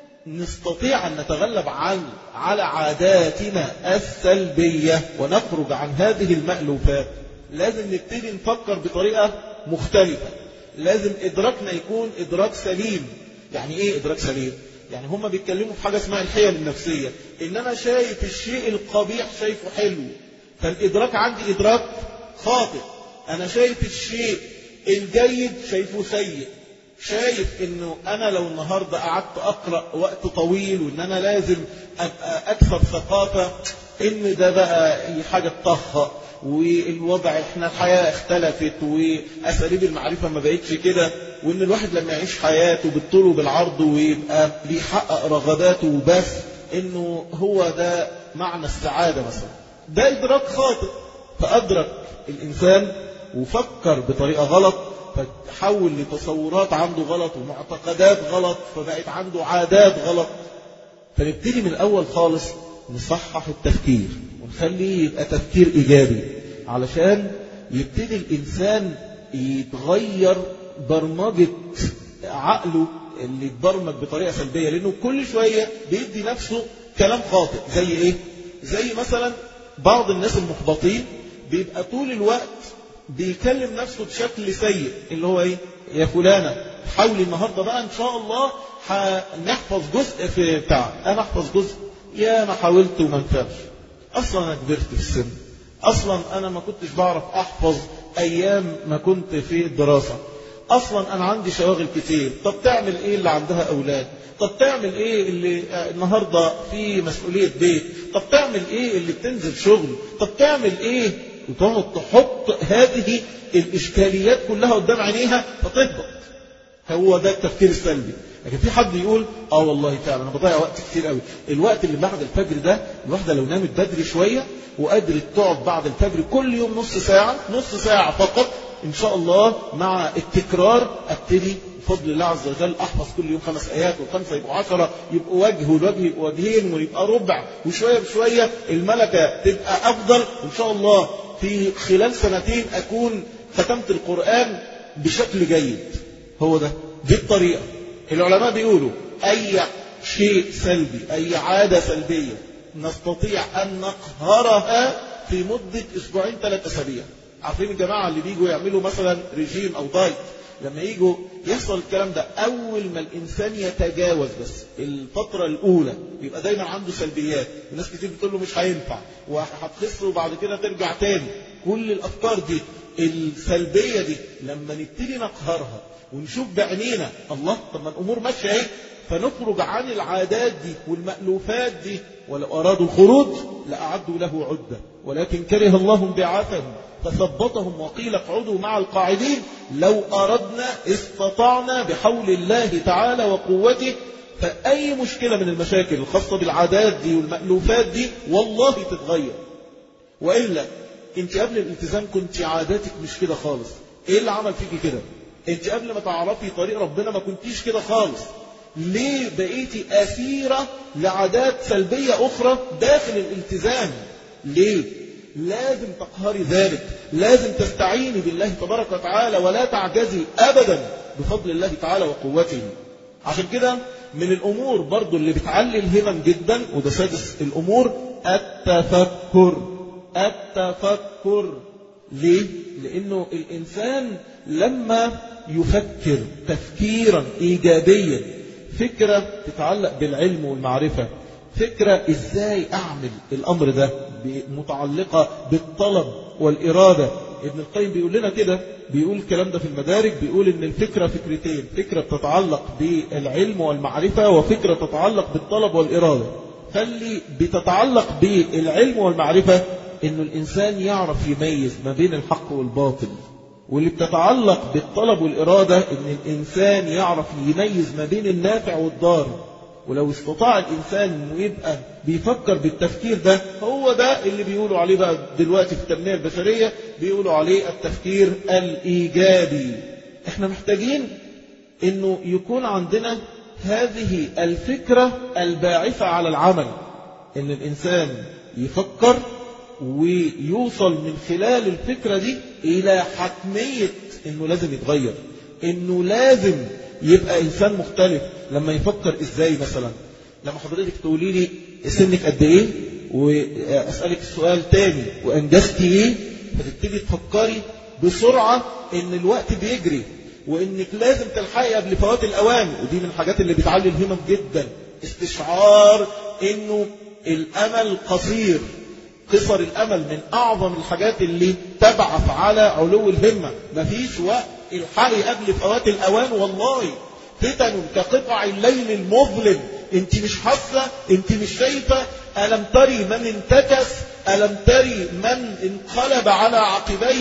نستطيع أن نتغلب عن على عاداتنا السلبية ونخرج عن هذه المألوفات لازم نبتدي نفكر بطريقة مختلفة لازم إدراكنا يكون إدراك سليم يعني إيه إدراك سليم؟ يعني هم بيتكلموا في حاجة اسمها الحيل النفسية إن أنا شايف الشيء القبيح شايفه حلو فالإدراك عندي إدراك خاطئ أنا شايف الشيء الجيد شايفه سيء شايف انه انا لو النهاردة قعدت اقرأ وقت طويل وان انا لازم ابقى اكثر ثقافة ان ده بقى حاجة تطهق والوضع احنا الحياة اختلفت واساليب المعرفة ما بقتش كده وان الواحد لما يعيش حياته بالطول وبالعرض ويبقى بيحقق رغباته وبس انه هو ده معنى السعادة مثلا ده ادراك خاطئ فادرك الانسان وفكر بطريقة غلط فتحول لتصورات عنده غلط ومعتقدات غلط فبقت عنده عادات غلط فنبتدي من الأول خالص نصحح التفكير ونخليه يبقى تفكير إيجابي علشان يبتدي الإنسان يتغير برمجة عقله اللي يتبرمج بطريقة سلبية لأنه كل شوية بيدي نفسه كلام خاطئ زي إيه؟ زي مثلا بعض الناس المحبطين بيبقى طول الوقت بيكلم نفسه بشكل سيء اللي هو ايه يا فلانة حاولي النهاردة بقى ان شاء الله هنحفظ جزء في بتاع انا احفظ جزء يا ما حاولت وما نفعش اصلا انا كبرت في السن اصلا انا ما كنتش بعرف احفظ ايام ما كنت في الدراسة اصلا انا عندي شواغل كتير طب تعمل ايه اللي عندها اولاد طب تعمل ايه اللي النهاردة في مسؤولية بيت طب تعمل ايه اللي بتنزل شغل طب تعمل ايه وتقعد تحط هذه الإشكاليات كلها قدام عينيها فتهبط هو ده التفكير السلبي لكن في حد يقول اه والله فعلا انا بضيع وقت كتير قوي الوقت اللي بعد الفجر ده الواحده لو نامت بدري شويه وقدرت تقعد بعد الفجر كل يوم نص ساعه نص ساعه فقط ان شاء الله مع التكرار ابتدي بفضل الله عز وجل احفظ كل يوم خمس ايات والخمسه يبقوا عشرة يبقوا وجه والوجه يبقوا وجهين ويبقى ربع وشويه بشويه الملكه تبقى افضل وان شاء الله في خلال سنتين أكون ختمت القرآن بشكل جيد هو ده دي الطريقة العلماء بيقولوا أي شيء سلبي أي عادة سلبية نستطيع أن نقهرها في مدة أسبوعين ثلاث أسابيع عارفين الجماعة اللي بيجوا يعملوا مثلا ريجيم أو دايت لما يجوا يحصل الكلام ده أول ما الإنسان يتجاوز بس الفترة الأولى بيبقى دايما عنده سلبيات الناس كتير بتقول له مش هينفع وهتخسر وبعد كده ترجع تاني كل الأفكار دي السلبية دي لما نبتدي نقهرها ونشوف بعينينا الله طب ما الأمور ماشية اهي فنخرج عن العادات دي والمألوفات دي ولو أرادوا الخروج لأعدوا له عدة ولكن كره الله بعاثهم فثبطهم وقيل اقعدوا مع القاعدين لو أردنا استطعنا بحول الله تعالى وقوته فأي مشكلة من المشاكل الخاصة بالعادات دي والمألوفات دي والله تتغير وإلا انت قبل الالتزام كنت عاداتك مش كده خالص ايه اللي عمل فيكي كده انت قبل ما تعرفي طريق ربنا ما كنتيش كده خالص ليه بقيتي أسيرة لعادات سلبية أخرى داخل الالتزام ليه لازم تقهري ذلك لازم تستعيني بالله تبارك وتعالى ولا تعجزي أبدا بفضل الله تعالى وقوته عشان كده من الأمور برضو اللي بتعلي الهمم جدا وده سادس الأمور التفكر التفكر ليه؟ لأنه الإنسان لما يفكر تفكيرا إيجابيا فكرة تتعلق بالعلم والمعرفة فكرة إزاي أعمل الأمر ده متعلقة بالطلب والإرادة ابن القيم بيقول لنا كده بيقول الكلام ده في المدارك بيقول ان الفكرة فكرتين فكرة تتعلق بالعلم والمعرفة وفكرة تتعلق بالطلب والإرادة فاللي بتتعلق بالعلم والمعرفة انه الانسان يعرف يميز ما بين الحق والباطل واللي بتتعلق بالطلب والإرادة ان الانسان يعرف يميز ما بين النافع والضار ولو استطاع الإنسان أنه يبقى بيفكر بالتفكير ده هو ده اللي بيقولوا عليه بقى دلوقتي في التنمية البشرية بيقولوا عليه التفكير الإيجابي احنا محتاجين أنه يكون عندنا هذه الفكرة الباعثة على العمل أن الإنسان يفكر ويوصل من خلال الفكرة دي إلى حتمية أنه لازم يتغير أنه لازم يبقى إنسان مختلف لما يفكر إزاي مثلا لما حضرتك تقولي لي سنك قد إيه وأسألك السؤال تاني وأنجزتي إيه فتبتدي تفكري بسرعة إن الوقت بيجري وإنك لازم تلحقي قبل فوات الأوان ودي من الحاجات اللي بتعلي الهمم جدا استشعار إنه الأمل قصير قصر الأمل من أعظم الحاجات اللي تبعث على علو الهمة مفيش وقت الحقي قبل فوات الأوان والله فتن كقطع الليل المظلم انت مش حاسة انت مش شايفة ألم تري من انتكس ألم تري من انقلب على عقبيه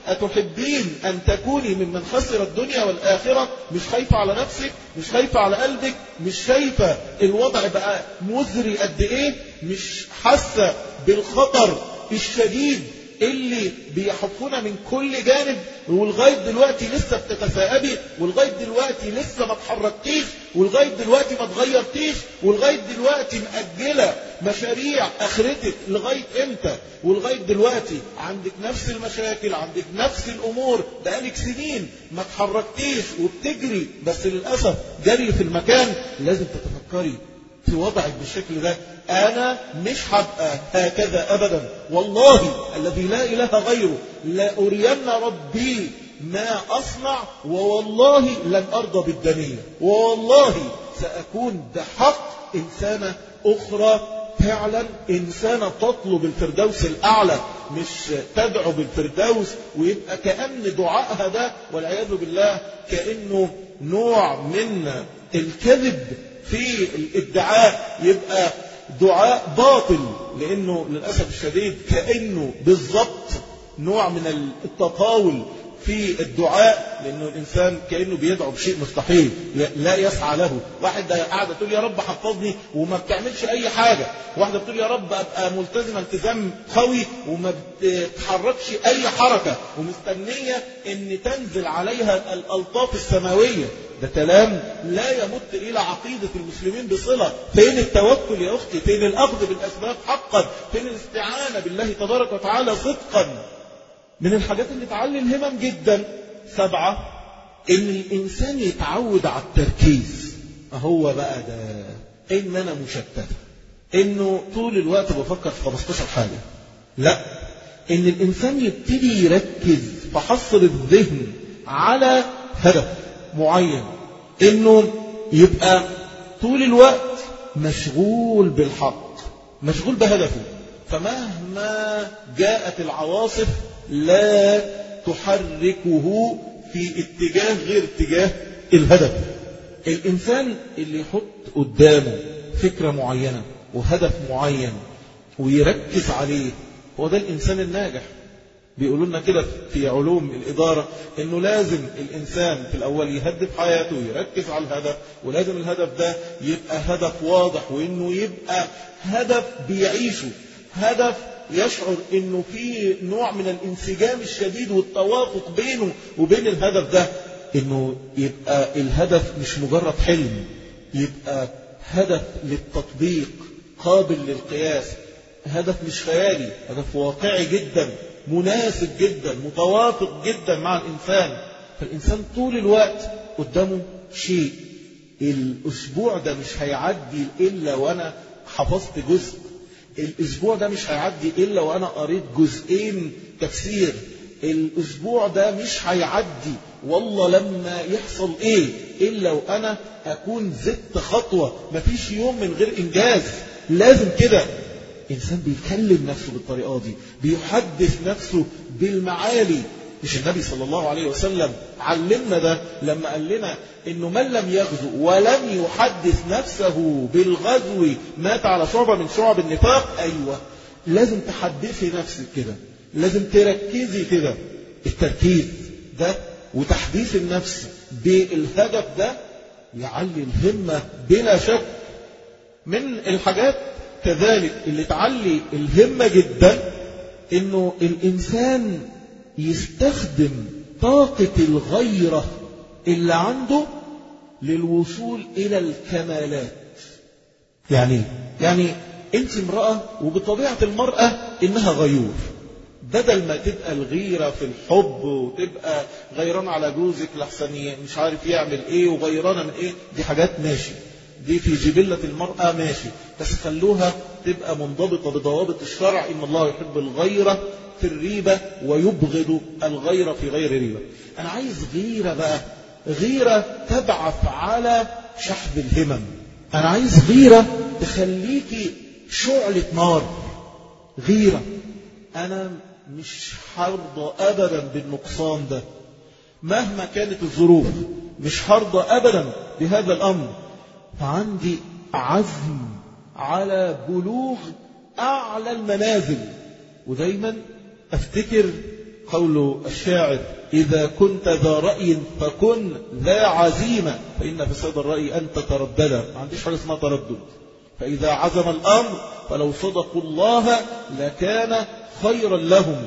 أتحبين أن تكوني ممن خسر الدنيا والآخرة مش خايفة على نفسك مش خايفة على قلبك مش شايفة الوضع بقى مزري قد إيه مش حاسة بالخطر الشديد اللي بيحفونا من كل جانب ولغاية دلوقتي لسه بتتفائبي ولغاية دلوقتي لسه ما اتحركتيش ولغاية دلوقتي ما اتغيرتيش ولغاية دلوقتي مأجلة مشاريع اخرتك لغاية امتى ولغاية دلوقتي عندك نفس المشاكل عندك نفس الامور بقالك سنين ما اتحركتيش وبتجري بس للأسف جري في المكان لازم تتفكري في وضعك بالشكل ده أنا مش هبقى هكذا أبدا والله الذي لا إله غيره لا أرين ربي ما أصنع ووالله لن أرضى بالدنيا ووالله سأكون بحق إنسانة أخرى فعلا إنسانة تطلب الفردوس الأعلى مش تدعو بالفردوس ويبقى كأن دعائها ده والعياذ بالله كأنه نوع من الكذب في الادعاء يبقى دعاء باطل لأنه للأسف الشديد كأنه بالضبط نوع من التطاول في الدعاء لأنه الإنسان كأنه بيدعو بشيء مستحيل لا يسعى له واحد قاعدة تقول يا رب حفظني وما بتعملش أي حاجة واحدة بتقول يا رب أبقى ملتزمة التزام قوي وما بتتحركش أي حركة ومستنية أن تنزل عليها الألطاف السماوية ده كلام لا يمت إلى عقيدة المسلمين بصلة فين التوكل يا أختي فين الأخذ بالأسباب حقا فين الاستعانة بالله تبارك وتعالى صدقا من الحاجات اللي تعلي الهمم جدا سبعة ان الانسان يتعود على التركيز هو بقى ده ان انا مشتتة انه طول الوقت بفكر في 15 حاجة لا ان الانسان يبتدي يركز في حصر الذهن على هدف معين انه يبقى طول الوقت مشغول بالحق مشغول بهدفه فمهما جاءت العواصف لا تحركه في اتجاه غير اتجاه الهدف الإنسان اللي يحط قدامه فكرة معينة وهدف معين ويركز عليه هو ده الإنسان الناجح بيقولوا لنا كده في علوم الإدارة إنه لازم الإنسان في الأول يهدف حياته ويركز على الهدف ولازم الهدف ده يبقى هدف واضح وإنه يبقى هدف بيعيشه هدف يشعر إنه في نوع من الانسجام الشديد والتوافق بينه وبين الهدف ده إنه يبقى الهدف مش مجرد حلم يبقى هدف للتطبيق قابل للقياس هدف مش خيالي هدف واقعي جدا مناسب جدا متوافق جدا مع الإنسان فالإنسان طول الوقت قدامه شيء الأسبوع ده مش هيعدي إلا وأنا حفظت جزء الأسبوع ده مش هيعدي إلا وأنا قريت جزئين تفسير الأسبوع ده مش هيعدي والله لما يحصل إيه إلا وأنا أكون زدت خطوة مفيش يوم من غير إنجاز لازم كده إنسان بيكلم نفسه بالطريقة دي بيحدث نفسه بالمعالي مش النبي صلى الله عليه وسلم علمنا ده لما قال لنا انه من لم يغزو ولم يحدث نفسه بالغزو مات على شعبة من شعب النفاق ايوه لازم تحدثي نفسك كده لازم تركزي كده التركيز ده وتحديث النفس بالهدف ده يعلي الهمة بلا شك من الحاجات كذلك اللي تعلي الهمة جدا انه الانسان يستخدم طاقة الغيرة اللي عنده للوصول الى الكمالات يعني يعني انت امرأة وبطبيعة المرأة انها غيور بدل ما تبقى الغيرة في الحب وتبقى غيران على جوزك لحسن مش عارف يعمل ايه وغيرانة من ايه دي حاجات ماشي دي في جبلة المرأة ماشي بس خلوها تبقى منضبطة بضوابط الشرع إن الله يحب الغيرة في الريبة ويبغض الغيرة في غير ريبة أنا عايز غيرة بقى غيرة تبعث على شحذ الهمم أنا عايز غيرة تخليكي شعلة نار غيرة أنا مش حرضى أبدا بالنقصان ده مهما كانت الظروف مش حرضى أبدا بهذا الأمر فعندي عزم على بلوغ أعلى المنازل ودايما أفتكر قول الشاعر إذا كنت ذا رأي فكن ذا عزيمة فإن فساد الرأي أن تتردد ما عنديش حاجة اسمها تردد فإذا عزم الأمر فلو صدقوا الله لكان خيرا لهم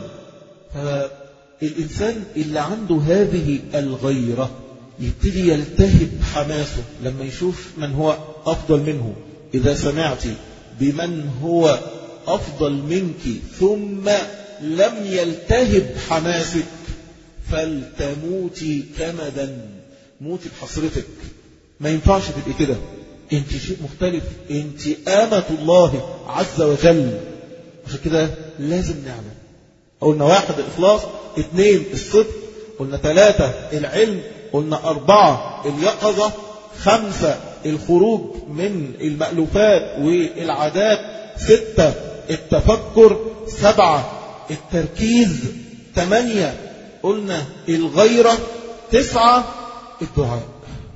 فالإنسان اللي عنده هذه الغيرة يبتدي يلتهب حماسه لما يشوف من هو أفضل منه إذا سمعت بمن هو أفضل منك ثم لم يلتهب حماسك فلتموتي كمدا موتي بحسرتك ما ينفعش تبقي كده انت شيء مختلف انت آمة الله عز وجل عشان كده لازم نعمل قلنا واحد الإخلاص اثنين الصدق قلنا ثلاثة العلم قلنا أربعة اليقظة خمسة الخروج من المألوفات والعادات ستة التفكر سبعة التركيز ثمانية قلنا الغيرة تسعة الدعاء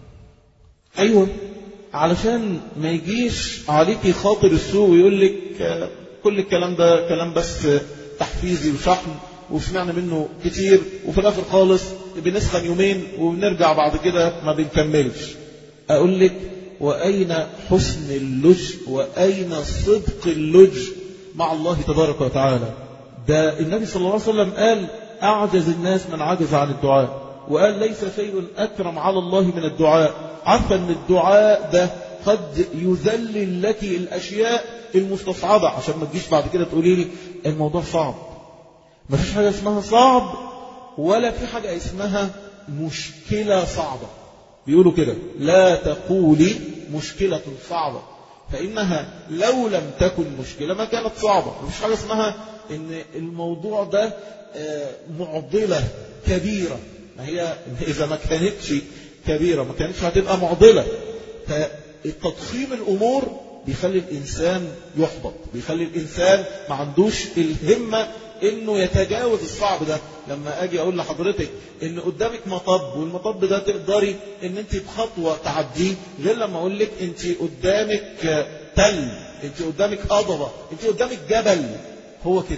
أيوة علشان ما يجيش عليكي خاطر السوء ويقول لك كل الكلام ده كلام بس تحفيزي وشحن وسمعنا منه كتير وفي الآخر خالص بنسخن يومين وبنرجع بعد كده ما بنكملش أقول لك وأين حسن اللج وأين صدق اللج مع الله تبارك وتعالى ده النبي صلى الله عليه وسلم قال أعجز الناس من عجز عن الدعاء وقال ليس شيء أكرم على الله من الدعاء عارفة أن الدعاء ده قد يذلل لك الأشياء المستصعبة عشان ما تجيش بعد كده تقولي لي الموضوع صعب ما فيش حاجة اسمها صعب ولا في حاجة اسمها مشكلة صعبة بيقولوا كده لا تقولي مشكلة صعبة فإنها لو لم تكن مشكلة ما كانت صعبة ما فيش حاجة اسمها إن الموضوع ده معضلة كبيرة ما هي إذا ما كانتش كبيرة ما كانتش هتبقى معضلة فالتضخيم الأمور بيخلي الإنسان يحبط بيخلي الإنسان ما عندوش الهمة انه يتجاوز الصعب ده لما اجي اقول لحضرتك ان قدامك مطب والمطب ده تقدري ان انت بخطوة تعديه غير لما اقول لك انت قدامك تل انت قدامك هضبة انت قدامك جبل هو كده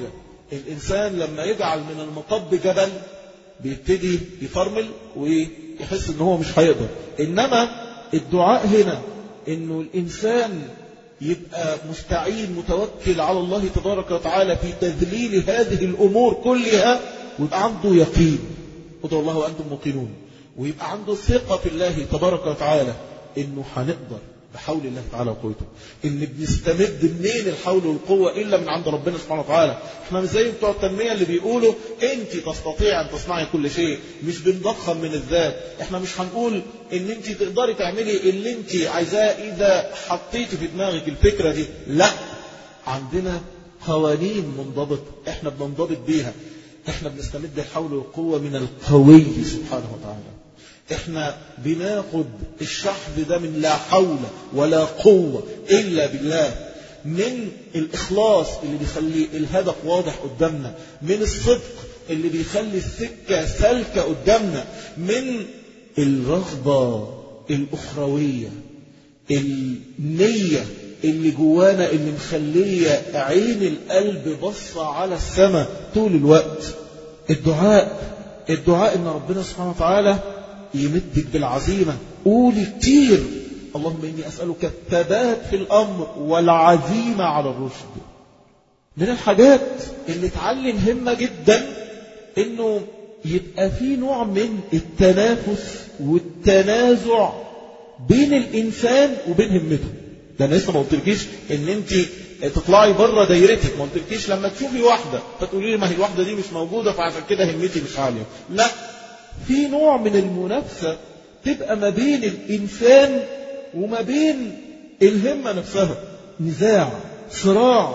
الإنسان لما يجعل من المطب جبل بيبتدي يفرمل ويحس ان هو مش هيقدر انما الدعاء هنا انه الانسان يبقى مستعين متوكل على الله تبارك وتعالى في تذليل هذه الامور كلها ويبقى عنده يقين ادعوا الله وانتم موقنون ويبقى عنده ثقه في الله تبارك وتعالى انه هنقدر بحول الله تعالى وقوته ان بنستمد منين الحول والقوة الا من عند ربنا سبحانه وتعالى احنا مش زي بتوع التنمية اللي بيقولوا انت تستطيع ان تصنعي كل شيء مش بنضخم من الذات احنا مش هنقول ان انت تقدري تعملي اللي انت عايزاه اذا حطيتي في دماغك الفكرة دي لا عندنا قوانين منضبطة احنا بننضبط بيها احنا بنستمد الحول والقوة من القوي سبحانه وتعالى احنا بناخد الشحذ ده من لا حول ولا قوة إلا بالله من الإخلاص اللي بيخلي الهدف واضح قدامنا من الصدق اللي بيخلي السكة سالكة قدامنا من الرغبة الأخروية النية اللي جوانا اللي مخلية عين القلب بصة على السماء طول الوقت الدعاء الدعاء ان ربنا سبحانه وتعالى يمدك بالعزيمة قولي كتير اللهم إني أسألك الثبات في الأمر والعزيمة على الرشد من الحاجات اللي تعلم همة جدا إنه يبقى في نوع من التنافس والتنازع بين الإنسان وبين همته ده أنا لسه ما قلتلكيش إن أنت تطلعي بره دايرتك ما قلتلكيش لما تشوفي واحدة فتقولي لي ما هي الواحدة دي مش موجودة فعشان كده همتي مش عالية لا في نوع من المنافسة تبقى ما بين الإنسان وما بين الهمة نفسها نزاع صراع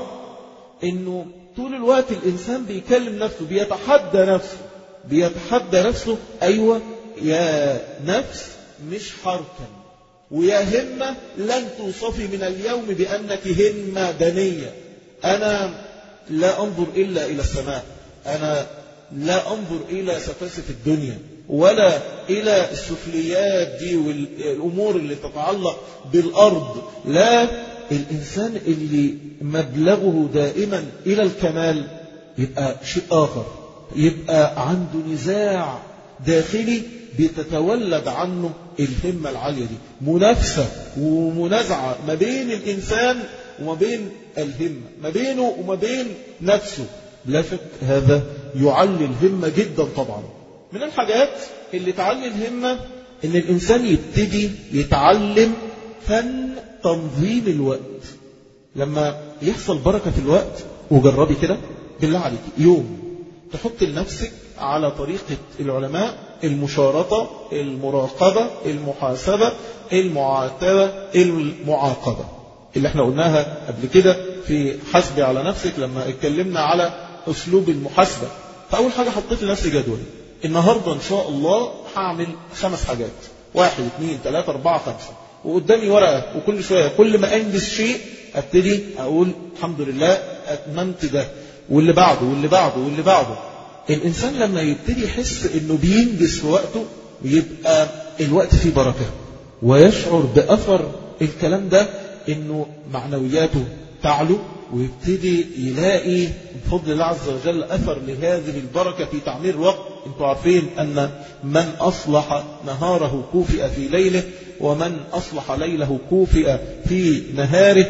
إنه طول الوقت الإنسان بيكلم نفسه بيتحدى نفسه بيتحدى نفسه أيوة يا نفس مش حركا ويا همة لن توصفي من اليوم بأنك همة دنية أنا لا أنظر إلا إلى السماء أنا لا أنظر إلى سفاسف الدنيا ولا إلى السفليات دي والأمور اللي تتعلق بالأرض لا الإنسان اللي مبلغه دائما إلى الكمال يبقى شيء آخر يبقى عنده نزاع داخلي بتتولد عنه الهمة العالية دي منافسة ومنازعة ما بين الإنسان وما بين الهمة ما بينه وما بين نفسه لا شك هذا يعلي الهمة جدا طبعا من الحاجات اللي تعلي الهمة ان الانسان يبتدي يتعلم فن تنظيم الوقت لما يحصل بركة في الوقت وجربي كده بالله عليك يوم تحط لنفسك على طريقة العلماء المشارطة المراقبة المحاسبة المعاتبة المعاقبة اللي احنا قلناها قبل كده في حسبي على نفسك لما اتكلمنا على اسلوب المحاسبة فاول حاجة حطيت لنفسي جدول النهاردة ان شاء الله هعمل خمس حاجات واحد اثنين ثلاثة اربعة خمسة وقدامي ورقة وكل شوية كل ما انجز شيء ابتدي اقول الحمد لله اتممت ده واللي بعده واللي بعده واللي بعده الانسان لما يبتدي يحس انه بينجز في وقته يبقى الوقت فيه بركة ويشعر بأثر الكلام ده انه معنوياته تعلو ويبتدي يلاقي بفضل الله عز وجل أثر لهذه البركة في تعمير الوقت انتوا عارفين أن من أصلح نهاره كوفئ في ليله ومن أصلح ليله كوفئ في نهاره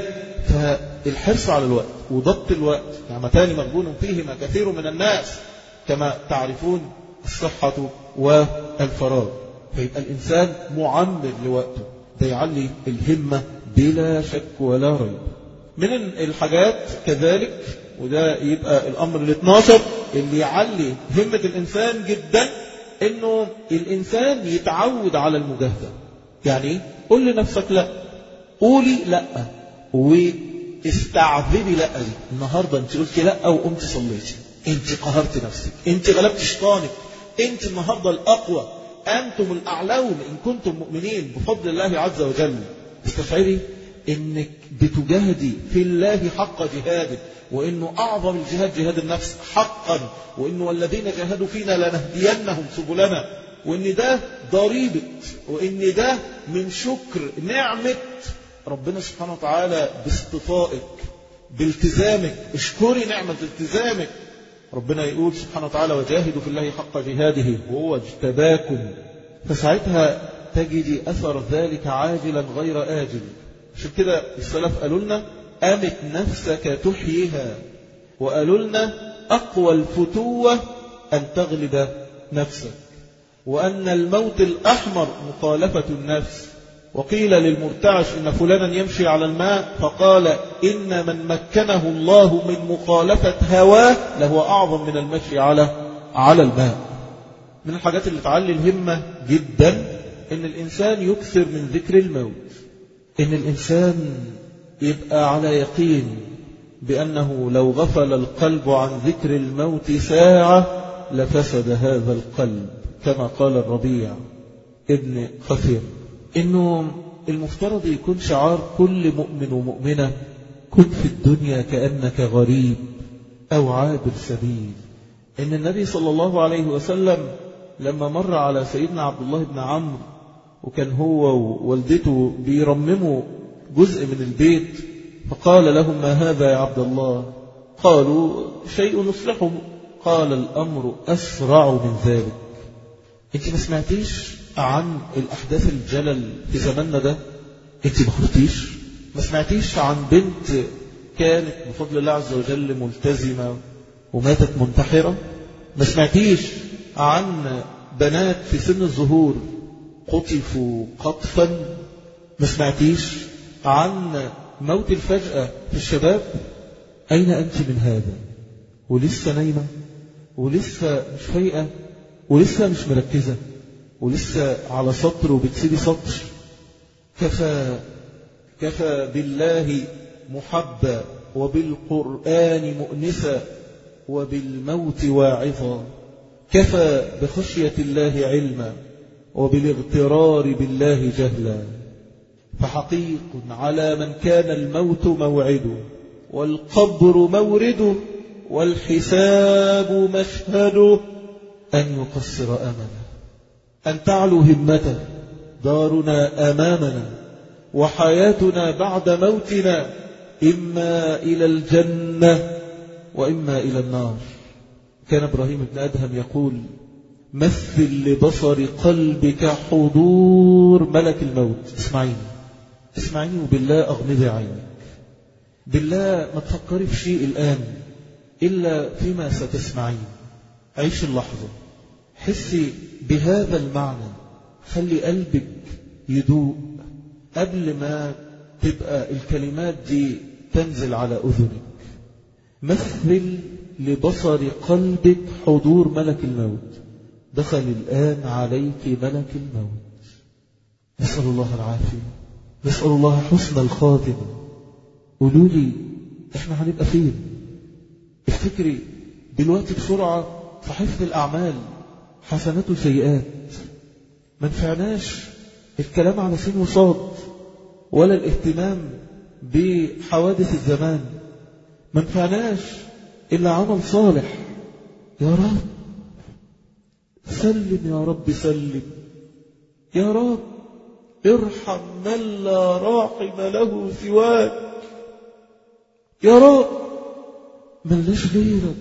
فالحرص على الوقت وضبط الوقت نعمتان مغبون فيهما كثير من الناس كما تعرفون الصحة والفراغ فيبقى الإنسان معمر لوقته ده يعلي الهمة بلا شك ولا ريب من الحاجات كذلك وده يبقى الأمر ال 12 اللي يعلي همة الإنسان جدا إنه الإنسان يتعود على المجاهدة يعني قول لنفسك لا قولي لا واستعذبي لا دي النهاردة انت قلت لا وقمت صليتي انت قهرت نفسك انت غلبت شيطانك انت النهاردة الأقوى أنتم الأعلون إن كنتم مؤمنين بفضل الله عز وجل استشعري انك بتجاهدي في الله حق جهاده وانه اعظم الجهاد جهاد النفس حقا وانه والذين جاهدوا فينا لنهدينهم سبلنا وان ده ضريبة وان ده من شكر نعمة ربنا سبحانه وتعالى باصطفائك بالتزامك اشكري نعمة التزامك ربنا يقول سبحانه وتعالى وجاهدوا في الله حق جهاده وهو اجتباكم فساعتها تجد أثر ذلك عاجلا غير آجل عشان كده السلف قالوا لنا أمت نفسك تحييها وقالوا لنا أقوى الفتوة أن تغلب نفسك وأن الموت الأحمر مخالفة النفس وقيل للمرتعش إن فلانا يمشي على الماء فقال إن من مكنه الله من مخالفة هواه لهو أعظم من المشي على على الماء من الحاجات اللي تعلي الهمة جدا إن الإنسان يكثر من ذكر الموت إن الإنسان يبقى على يقين بأنه لو غفل القلب عن ذكر الموت ساعة لفسد هذا القلب كما قال الربيع ابن خفير إنه المفترض يكون شعار كل مؤمن ومؤمنة كن في الدنيا كأنك غريب أو عابر سبيل إن النبي صلى الله عليه وسلم لما مر على سيدنا عبد الله بن عمرو وكان هو ووالدته بيرمموا جزء من البيت فقال لهم ما هذا يا عبد الله قالوا شيء نصلحه قال الأمر أسرع من ذلك انت ما سمعتيش عن الأحداث الجلل في زماننا ده انت ما خرجتيش ما سمعتيش عن بنت كانت بفضل الله عز وجل ملتزمة وماتت منتحرة ما سمعتيش عن بنات في سن الظهور قطفوا قطفا ما سمعتيش عن موت الفجأة في الشباب أين أنت من هذا ولسه نايمة ولسه مش فايقة ولسه مش مركزة ولسه على سطر وبتسيبي سطر كفى كفى بالله محبا وبالقرآن مؤنسا وبالموت واعظا كفى بخشية الله علما وبالاغترار بالله جهلا فحقيق على من كان الموت موعده والقبر مورده والحساب مشهده أن يقصر أمله أن تعلو همته دارنا أمامنا وحياتنا بعد موتنا إما إلى الجنة وإما إلى النار كان إبراهيم بن أدهم يقول مثل لبصر قلبك حضور ملك الموت اسمعيني اسمعيني وبالله أغمضي عينك بالله ما تفكري في شيء الآن إلا فيما ستسمعين عيش اللحظة حسي بهذا المعنى خلي قلبك يدوق قبل ما تبقى الكلمات دي تنزل على أذنك مثل لبصر قلبك حضور ملك الموت دخل الآن عليك ملك الموت نسأل الله العافية نسأل الله حسن الخاتمة قولوا لي احنا هنبقى فين افتكري دلوقتي بسرعة في حفظ الأعمال حسنات وسيئات ما نفعناش الكلام على سين وصاد ولا الاهتمام بحوادث الزمان ما نفعناش إلا عمل صالح يا رب سلم يا رب سلم يا رب ارحم من لا راحم له سواك يا رب ملناش غيرك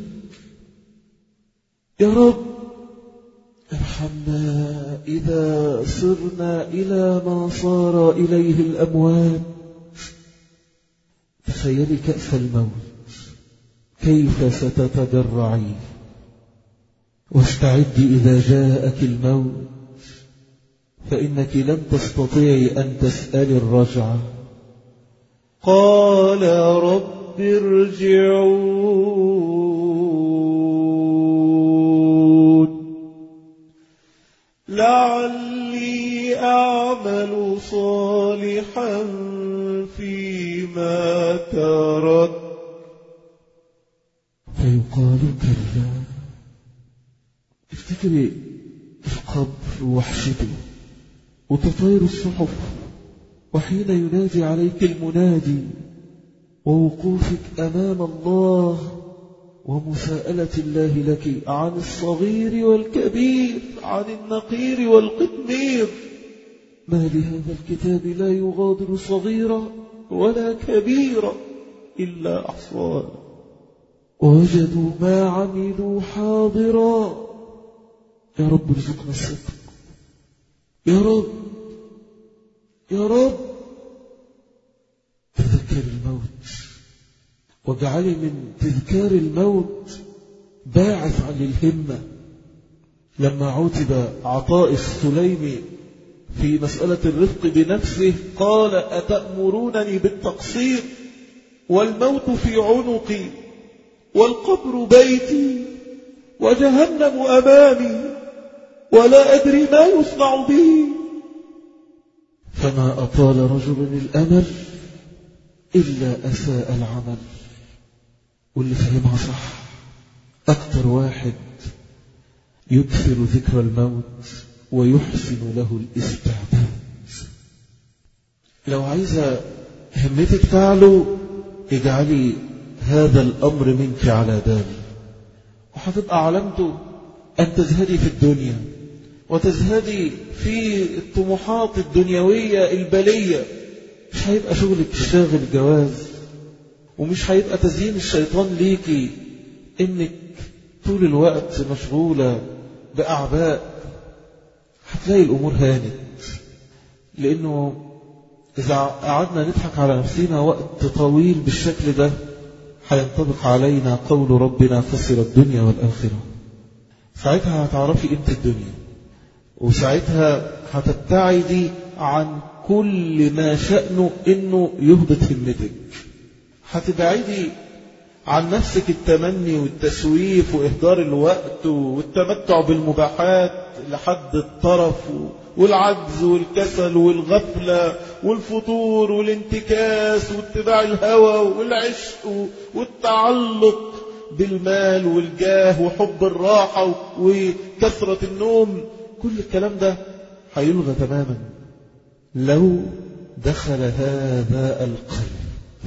يا رب ارحمنا إذا صرنا إلى ما صار إليه الأموات تخيلي كأس الموت كيف ستتجرعي واستعدي إذا جاءك الموت فإنك لن تستطيعي أن تسألي الرجعة قال رب ارجعون لعلي أعمل صالحا فيما ترك فيقال كلا افتكري القبر وحشته وتطير الصحف وحين ينادي عليك المنادي ووقوفك أمام الله ومساءلة الله لك عن الصغير والكبير عن النقير والقطمير ما لهذا الكتاب لا يغادر صغيرة ولا كبيرة إلا أحصاها ووجدوا ما عملوا حاضرا يا رب ارزقنا الصدق يا رب يا رب تذكر الموت واجعلي من تذكار الموت باعث عن الهمة لما عتب عطاء السليمي في مسألة الرفق بنفسه قال أتأمرونني بالتقصير والموت في عنقي والقبر بيتي وجهنم أمامي ولا أدري ما يصنع به فما أطال رجل الأمل إلا أساء العمل واللي فهمها صح أكثر واحد يكثر ذكر الموت ويحسن له الاستعداد لو عايزة همتك تعلو اجعلي هذا الأمر منك على دال وهتبقى علامته أن تزهدي في الدنيا وتزهدي في الطموحات الدنيوية البلية مش هيبقى شغلك الشاغل جواز ومش هيبقى تزيين الشيطان ليكي انك طول الوقت مشغولة بأعباء هتلاقي الأمور هانت لأنه إذا قعدنا نضحك على نفسنا وقت طويل بالشكل ده هينطبق علينا قول ربنا خسر الدنيا والآخرة ساعتها هتعرفي قيمة الدنيا وساعتها هتبتعدي عن كل ما شأنه إنه يهبط همتك هتبعدي عن نفسك التمني والتسويف وإهدار الوقت والتمتع بالمباحات لحد الطرف والعجز والكسل والغفلة والفتور والانتكاس واتباع الهوى والعشق والتعلق بالمال والجاه وحب الراحة وكثرة النوم كل الكلام ده هيلغى تماما لو دخل هذا القلب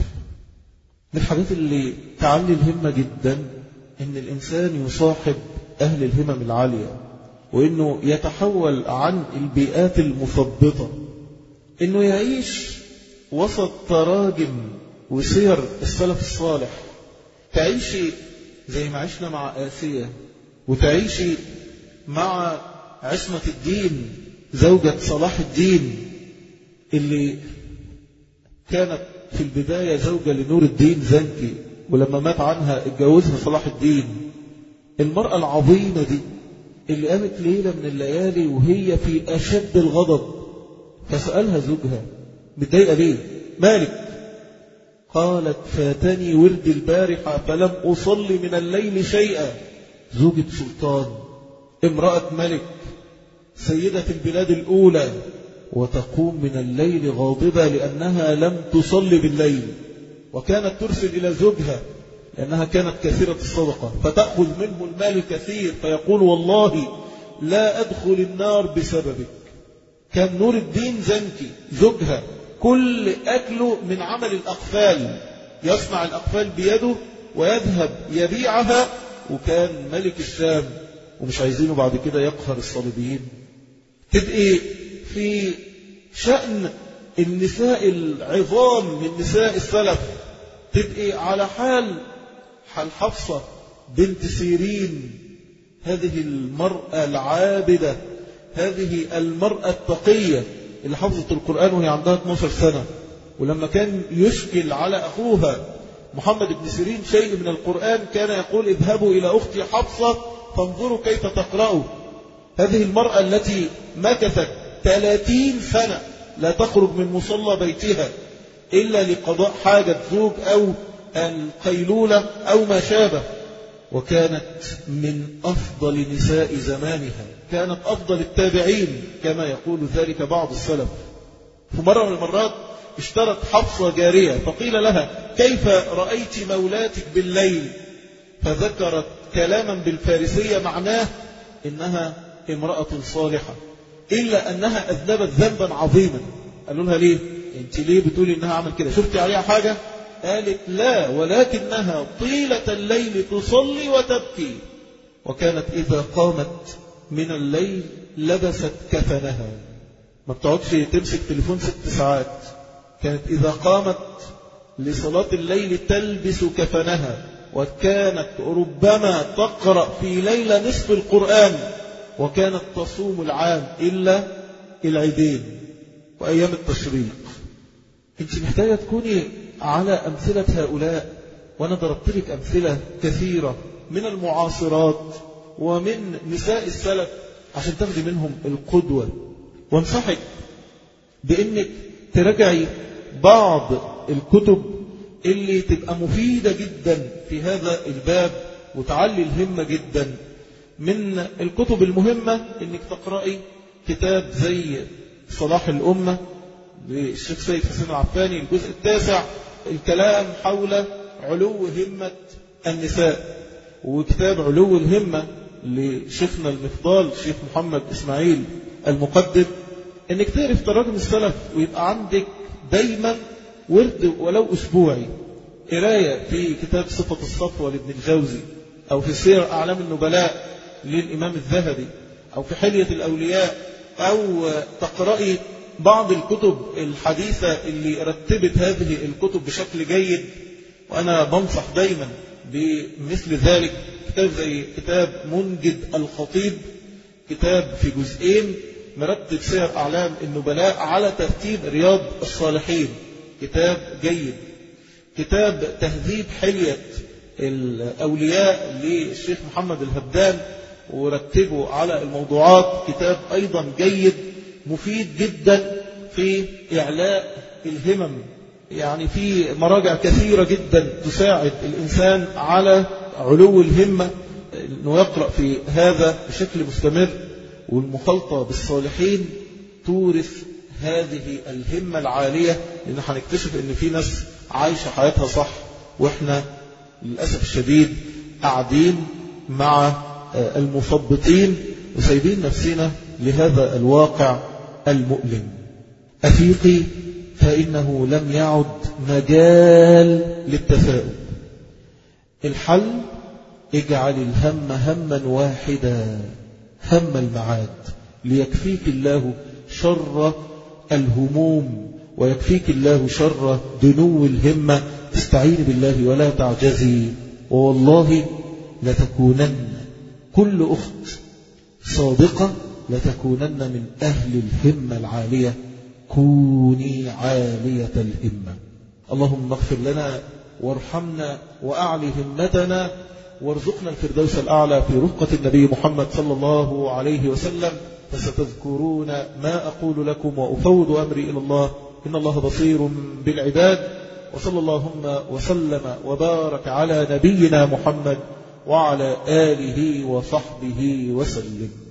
من الحاجات اللي تعلي الهمة جدا ان الانسان يصاحب اهل الهمم العالية وانه يتحول عن البيئات المثبطة انه يعيش وسط تراجم وسير السلف الصالح تعيشي زي ما عشنا مع آسية وتعيشي مع عصمة الدين زوجة صلاح الدين اللي كانت في البداية زوجة لنور الدين زنكي ولما مات عنها اتجوزها صلاح الدين المرأة العظيمة دي اللي قامت ليلة من الليالي وهي في أشد الغضب فسألها زوجها متضايقة ليه مالك قالت فاتني ورد البارحة فلم أصلي من الليل شيئا زوجة سلطان امرأة ملك سيدة البلاد الأولى وتقوم من الليل غاضبة لأنها لم تصلي بالليل وكانت ترسل إلى زوجها لأنها كانت كثيرة الصدقة فتأخذ منه المال الكثير فيقول والله لا أدخل النار بسببك كان نور الدين زنكي زوجها كل أكله من عمل الأقفال يصنع الأقفال بيده ويذهب يبيعها وكان ملك الشام ومش عايزينه بعد كده يقهر الصليبيين تبقي في شأن النساء العظام من نساء السلف تبقي على حال حال حفصة بنت سيرين هذه المرأة العابدة هذه المرأة التقية اللي حفظت القرآن وهي عندها 12 سنة ولما كان يشكل على أخوها محمد بن سيرين شيء من القرآن كان يقول اذهبوا إلى أختي حفصة فانظروا كيف تقرأوا هذه المرأة التي مكثت 30 سنة لا تخرج من مصلى بيتها إلا لقضاء حاجة زوج أو القيلولة أو ما شابه وكانت من أفضل نساء زمانها كانت أفضل التابعين كما يقول ذلك بعض السلف في مرة من المرات اشترت حفصة جارية فقيل لها كيف رأيت مولاتك بالليل فذكرت كلاما بالفارسية معناه إنها امرأة صالحة إلا أنها أذنبت ذنبا عظيما قالوا لها ليه انت ليه بتقولي انها عمل كده شفتي عليها حاجة قالت لا ولكنها طيلة الليل تصلي وتبكي وكانت إذا قامت من الليل لبست كفنها ما بتقعدش تمسك تليفون ست ساعات كانت إذا قامت لصلاة الليل تلبس كفنها وكانت ربما تقرأ في ليلة نصف القرآن وكانت تصوم العام إلا العيدين وأيام التشريق أنت محتاجة تكوني على أمثلة هؤلاء وأنا ضربت لك أمثلة كثيرة من المعاصرات ومن نساء السلف عشان تاخدي منهم القدوة وانصحك بأنك تراجعي بعض الكتب اللي تبقى مفيدة جدا في هذا الباب وتعلي الهمة جدا من الكتب المهمة انك تقرأي كتاب زي صلاح الأمة للشيخ سيد حسين العفاني الجزء التاسع الكلام حول علو همة النساء وكتاب علو الهمة لشيخنا المفضال شيخ محمد إسماعيل المقدم انك تعرف تراجم السلف ويبقى عندك دايما ورد ولو أسبوعي قراية في كتاب صفة الصفوة لابن الجوزي أو في سير أعلام النبلاء للإمام الذهبي أو في حلية الأولياء أو تقرأي بعض الكتب الحديثة اللي رتبت هذه الكتب بشكل جيد وأنا بنصح دايما بمثل ذلك كتاب زي كتاب منجد الخطيب كتاب في جزئين مرتب سير أعلام النبلاء على ترتيب رياض الصالحين كتاب جيد كتاب تهذيب حلية الأولياء للشيخ محمد الهبدان ورتبه على الموضوعات كتاب أيضا جيد مفيد جدا في إعلاء الهمم يعني في مراجع كثيرة جدا تساعد الإنسان على علو الهمة أنه يقرأ في هذا بشكل مستمر والمخلطة بالصالحين تورث هذه الهمة العالية لأن هنكتشف أن في ناس عايشة حياتها صح وإحنا للأسف الشديد قاعدين مع المثبطين وسايبين نفسنا لهذا الواقع المؤلم أفيقي فإنه لم يعد مجال للتفاؤل الحل اجعل الهم هما واحدا هم المعاد ليكفيك الله شر الهموم ويكفيك الله شر دنو الهمة استعين بالله ولا تعجزي والله لتكونن كل أخت صادقة لتكونن من أهل الهمة العالية كوني عالية الهمة اللهم اغفر لنا وارحمنا وأعلي همتنا وارزقنا الفردوس الأعلى في رفقة النبي محمد صلى الله عليه وسلم فستذكرون ما أقول لكم وأفوض أمري إلى الله إن الله بصير بالعباد وصلى اللهم وسلم وبارك على نبينا محمد وعلى آله وصحبه وسلم